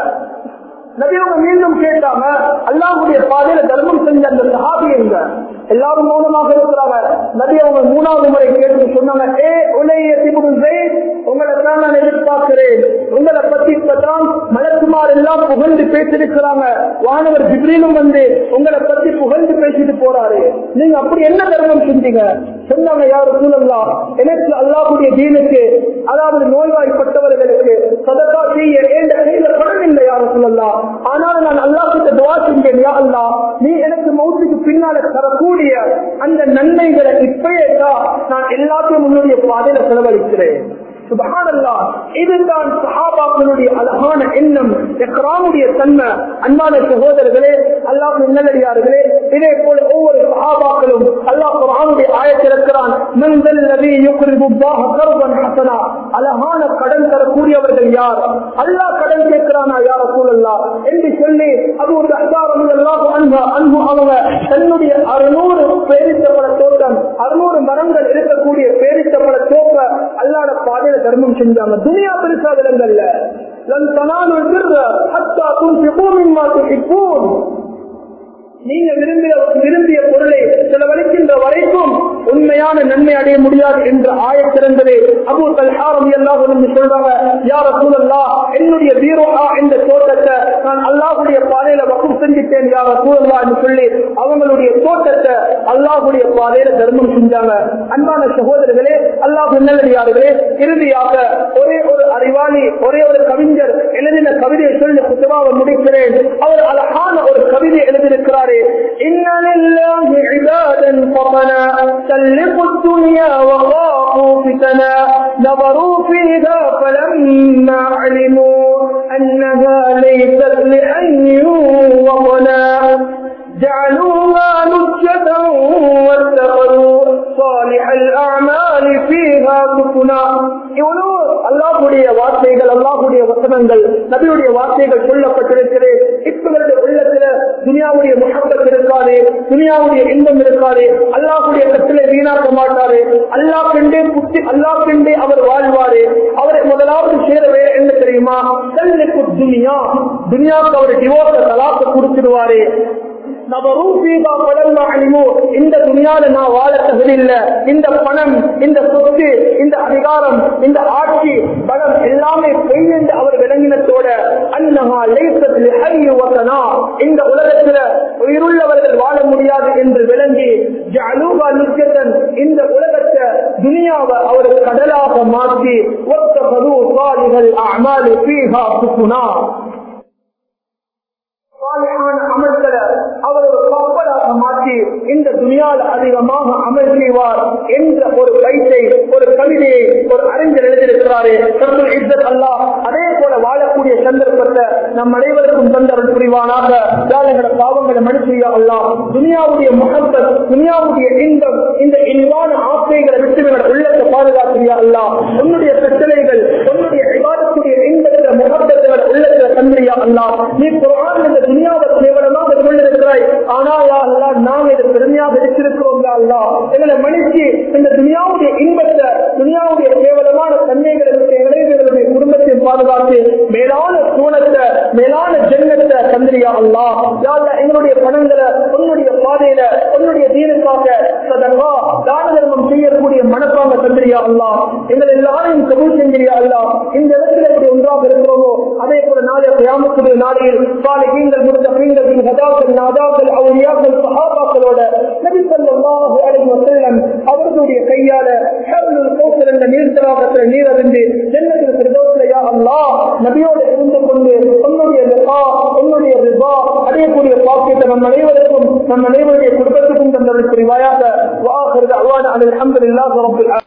நபி அவங்க மீண்டும் கேட்டாங்க அல்லாஹுடைய பாதையில தர்மம் செஞ்ச அந்த சஹாபி எங்க எல்லாரும் மௌனமாக இருக்கிறாங்க நபி அவங்க மூணாவது முறை கேட்டு சொன்னாங்க ஏ உலைய திபுடு உங்களை தான் நான் எதிர்பார்க்கிறேன் உங்களை பத்தி இப்பதான் மலக்குமார் எல்லாம் புகழ்ந்து பேசிருக்கிறாங்க வானவர் ஜிப்ரீலும் வந்து உங்களை பத்தி புகழ்ந்து பேசிட்டு போறாரு நீங்க அப்படி என்ன தர்மம் செஞ்சீங்க சொன்னாங்க யாரு சூழல்லா எனக்கு அல்லாஹுடைய தீனுக்கு அதாவது நோய்வாய்ப்பட்டவர்களுக்கு சதக்கா செய்ய ஏண்ட கையில பணம் இல்லை யாரு சொல்லலாம் ஆனால் நான் அல்லாஹ் கிட்ட துவா செஞ்சேன் யா அல்லா நீ எனக்கு மௌத்துக்கு பின்னால தரக்கூடிய அந்த நன்மைகளை இப்பயே தான் நான் எல்லாத்தையும் உன்னுடைய பாதையில செலவழிக்கிறேன் சுபஹானல்லா இதுதான் சஹாபாக்களுடைய அழகான எண்ணம் எக்ராமுடைய தன்மை அன்பான சகோதரர்களே அல்லாஹ் நல்லடியார்களே இதே போல ஒவ்வொரு சஹாபாக்களும் அல்லாஹ் குர்ஆனுடைய ஆயத்தில் இருக்கிறான் மன்தல் நபி யுக்ரிபு அல்லாஹ் கர்பன் ஹஸனா அழகான கடன் தரக்கூடியவர்கள் யார் அல்லாஹ் கடன் கேட்கிறானா யார் ரசூலல்லாஹ் என்று சொல்லி அது ஒரு அஹ்தார் ரலியல்லாஹு அன்ஹு அன்ஹு அவங்க தன்னுடைய 600 பேரித்தப்பட தோட்டம் 600 மரங்கள் இருக்கக்கூடிய பேரித்தப்பட தோப்ப அல்லாஹ்ட பாதையில தர்மம் செஞ்சாங்க துனியா பெருசா விலங்கல்ல லன் தனாலு البر حتى تنفقوا مما تحبون நீங்க விரும்பிய விரும்பிய பொருளை செலவழிக்கின்ற வரைக்கும் உண்மையான நன்மை அடைய முடியாது என்று ஆய சிறந்தது அபு தல்ஹாரம் எல்லாம் வந்து சொல்றாங்க யார சூழல்லா என்னுடைய பீரோஹா என்ற தோட்டத்தை நான் அல்லாஹுடைய பாதையில வக்கும் செஞ்சுட்டேன் யார சூழல்லா என்று சொல்லி அவங்களுடைய தோட்டத்தை அல்லாஹுடைய பாதையில தர்மம் செஞ்சாங்க அன்பான சகோதரர்களே அல்லாஹ் நல்லடியார்களே இறுதியாக ஒரே ஒரு அறிவாளி ஒரே ஒரு கவிஞர் எழுதின கவிதையை சொல்லி குத்தமாவை முடிக்கிறேன் அவர் அழகான ஒரு கவிதை எழுதியிருக்கிறார் إن لله عبادا فطنا سلقوا الدنيا وخافوا فتنا نظروا فيها فلما علموا أنها ليست لحي وطن சுப்புனா இவ்வளவு அல்லாஹுடைய வார்த்தைகள் அல்லாஹுடைய வசனங்கள் நபியுடைய வார்த்தைகள் சொல்லப்பட்டிருக்கிறது இவர்களுடைய உள்ளத்துல துனியாவுடைய முகப்பத் இருக்காது துனியாவுடைய இன்பம் இருக்காது அல்லாஹுடைய கட்டில வீணாக்க மாட்டாரு அல்லாஹ் கண்டே புத்தி அல்லாஹ் கண்டே அவர் வாழ்வாரு அவரை முதலாவது சேரவே என்ன தெரியுமா கல்லுக்கு துனியா துனியாவுக்கு அவர் டிவோர்ஸ தலாக்க கொடுத்துடுவாரு இந்த துணியால நான் வாழ தகுதியில்ல இந்த பணம் இந்த சொத்து இந்த அதிகாரம் இந்த ஆட்சி பலம் எல்லாமே பொய் என்று அவர் விளங்கினத்தோட அன்னஹா லைசத்தில் ஹரியுவசனா இந்த உலகத்துல உயிருள்ளவர்கள் வாழ முடியாது என்று விளங்கி ஜஅலூபா நித்தியத்தன் இந்த உலகத்தை துனியாவை அவர் கடலாக மாற்றி ஒத்த பது சாலிகள் அமாலு ஃபீஹா சுகுனா அமல்களை அவர் ஒரு கப்பலாக மாற்றி இந்த துணியால் அதிகமாக அமல் செய்வார் என்ற ஒரு பைத்தை ஒரு கவிதையை ஒரு அறிஞர் எழுதியிருக்கிறாரே அல்லா அதே போல வாழக்கூடிய சந்தர்ப்பத்தை நம் அனைவருக்கும் தந்தரன் புரிவானாக யாழங்கள பாவங்களை மனுஷியா அல்லா துனியாவுடைய முகப்பத் துனியாவுடைய இன்பம் இந்த இன்பான ஆசைகளை விட்டு உள்ளத்தை பாதுகாக்கிறியா அல்லா உன்னுடைய பிரச்சனைகள் உன்னுடைய விவாதத்துடைய இன்பத்தை முகப்பத்தை உள்ளத்துல தந்திரியா அல்லா நீ குரான் இந்த துனியாவை கேவலமாக சொல்லிருக்கிறாய் ஆனா யா அல்லா நாம் இதை பெருமையாக வச்சிருக்கிறோம் யா அல்லா எங்களை மனுஷி இந்த துனியாவுடைய இன்பத்தை துனியாவுடைய கேவலமான தன்மைகளை எங்களை எங்களுடைய குடும்பத்தை பாதுகாத்து மேலான சூழத்தை மேலான ஜென்மத்தை தந்திரியா அல்லா யா அல்லா எங்களுடைய பணங்களை உன்னுடைய பாதையில உன்னுடைய தீனுக்காக சதங்கா தான தர்மம் செய்யக்கூடிய மனப்பாங்க தந்திரியா அல்லா எங்கள் எல்லாரையும் கபூல் செஞ்சிரியா அல்லா இந்த இடத்துல எப்படி ஒன்றாக இருக்கிறோமோ அதே போல நாளை கிராமத்துடைய நாளையில் சாலிகீங்கள் முத்தகீங்கள் ஹதாக்கள் நாதாக்கள் அவுலியாக்கள் சஹாபாக்களோட நபி ஸல்லல்லாஹு அலைஹி வஸல்லம் அவர்களுடைய கையால ஹர்லுல் கௌசர் என்ற நீர்த்தடாகத்தில் நீர் அறிந்து ஜன்னத்தில் ஃபிர்தௌஸ்ல யா அல்லாஹ் நபியோடு இருந்து கொண்டு உன்னுடைய லிகா உன்னுடைய ரிபா அடையக்கூடிய பாக்கியத்தை நம் அனைவருக்கும் நம் அனைவருடைய குடும்பத்துக்கும் தந்தவர்கள் புரிவாயாக வாஹிர் அவான அல்ஹம்துலில்லாஹி ரப்பில்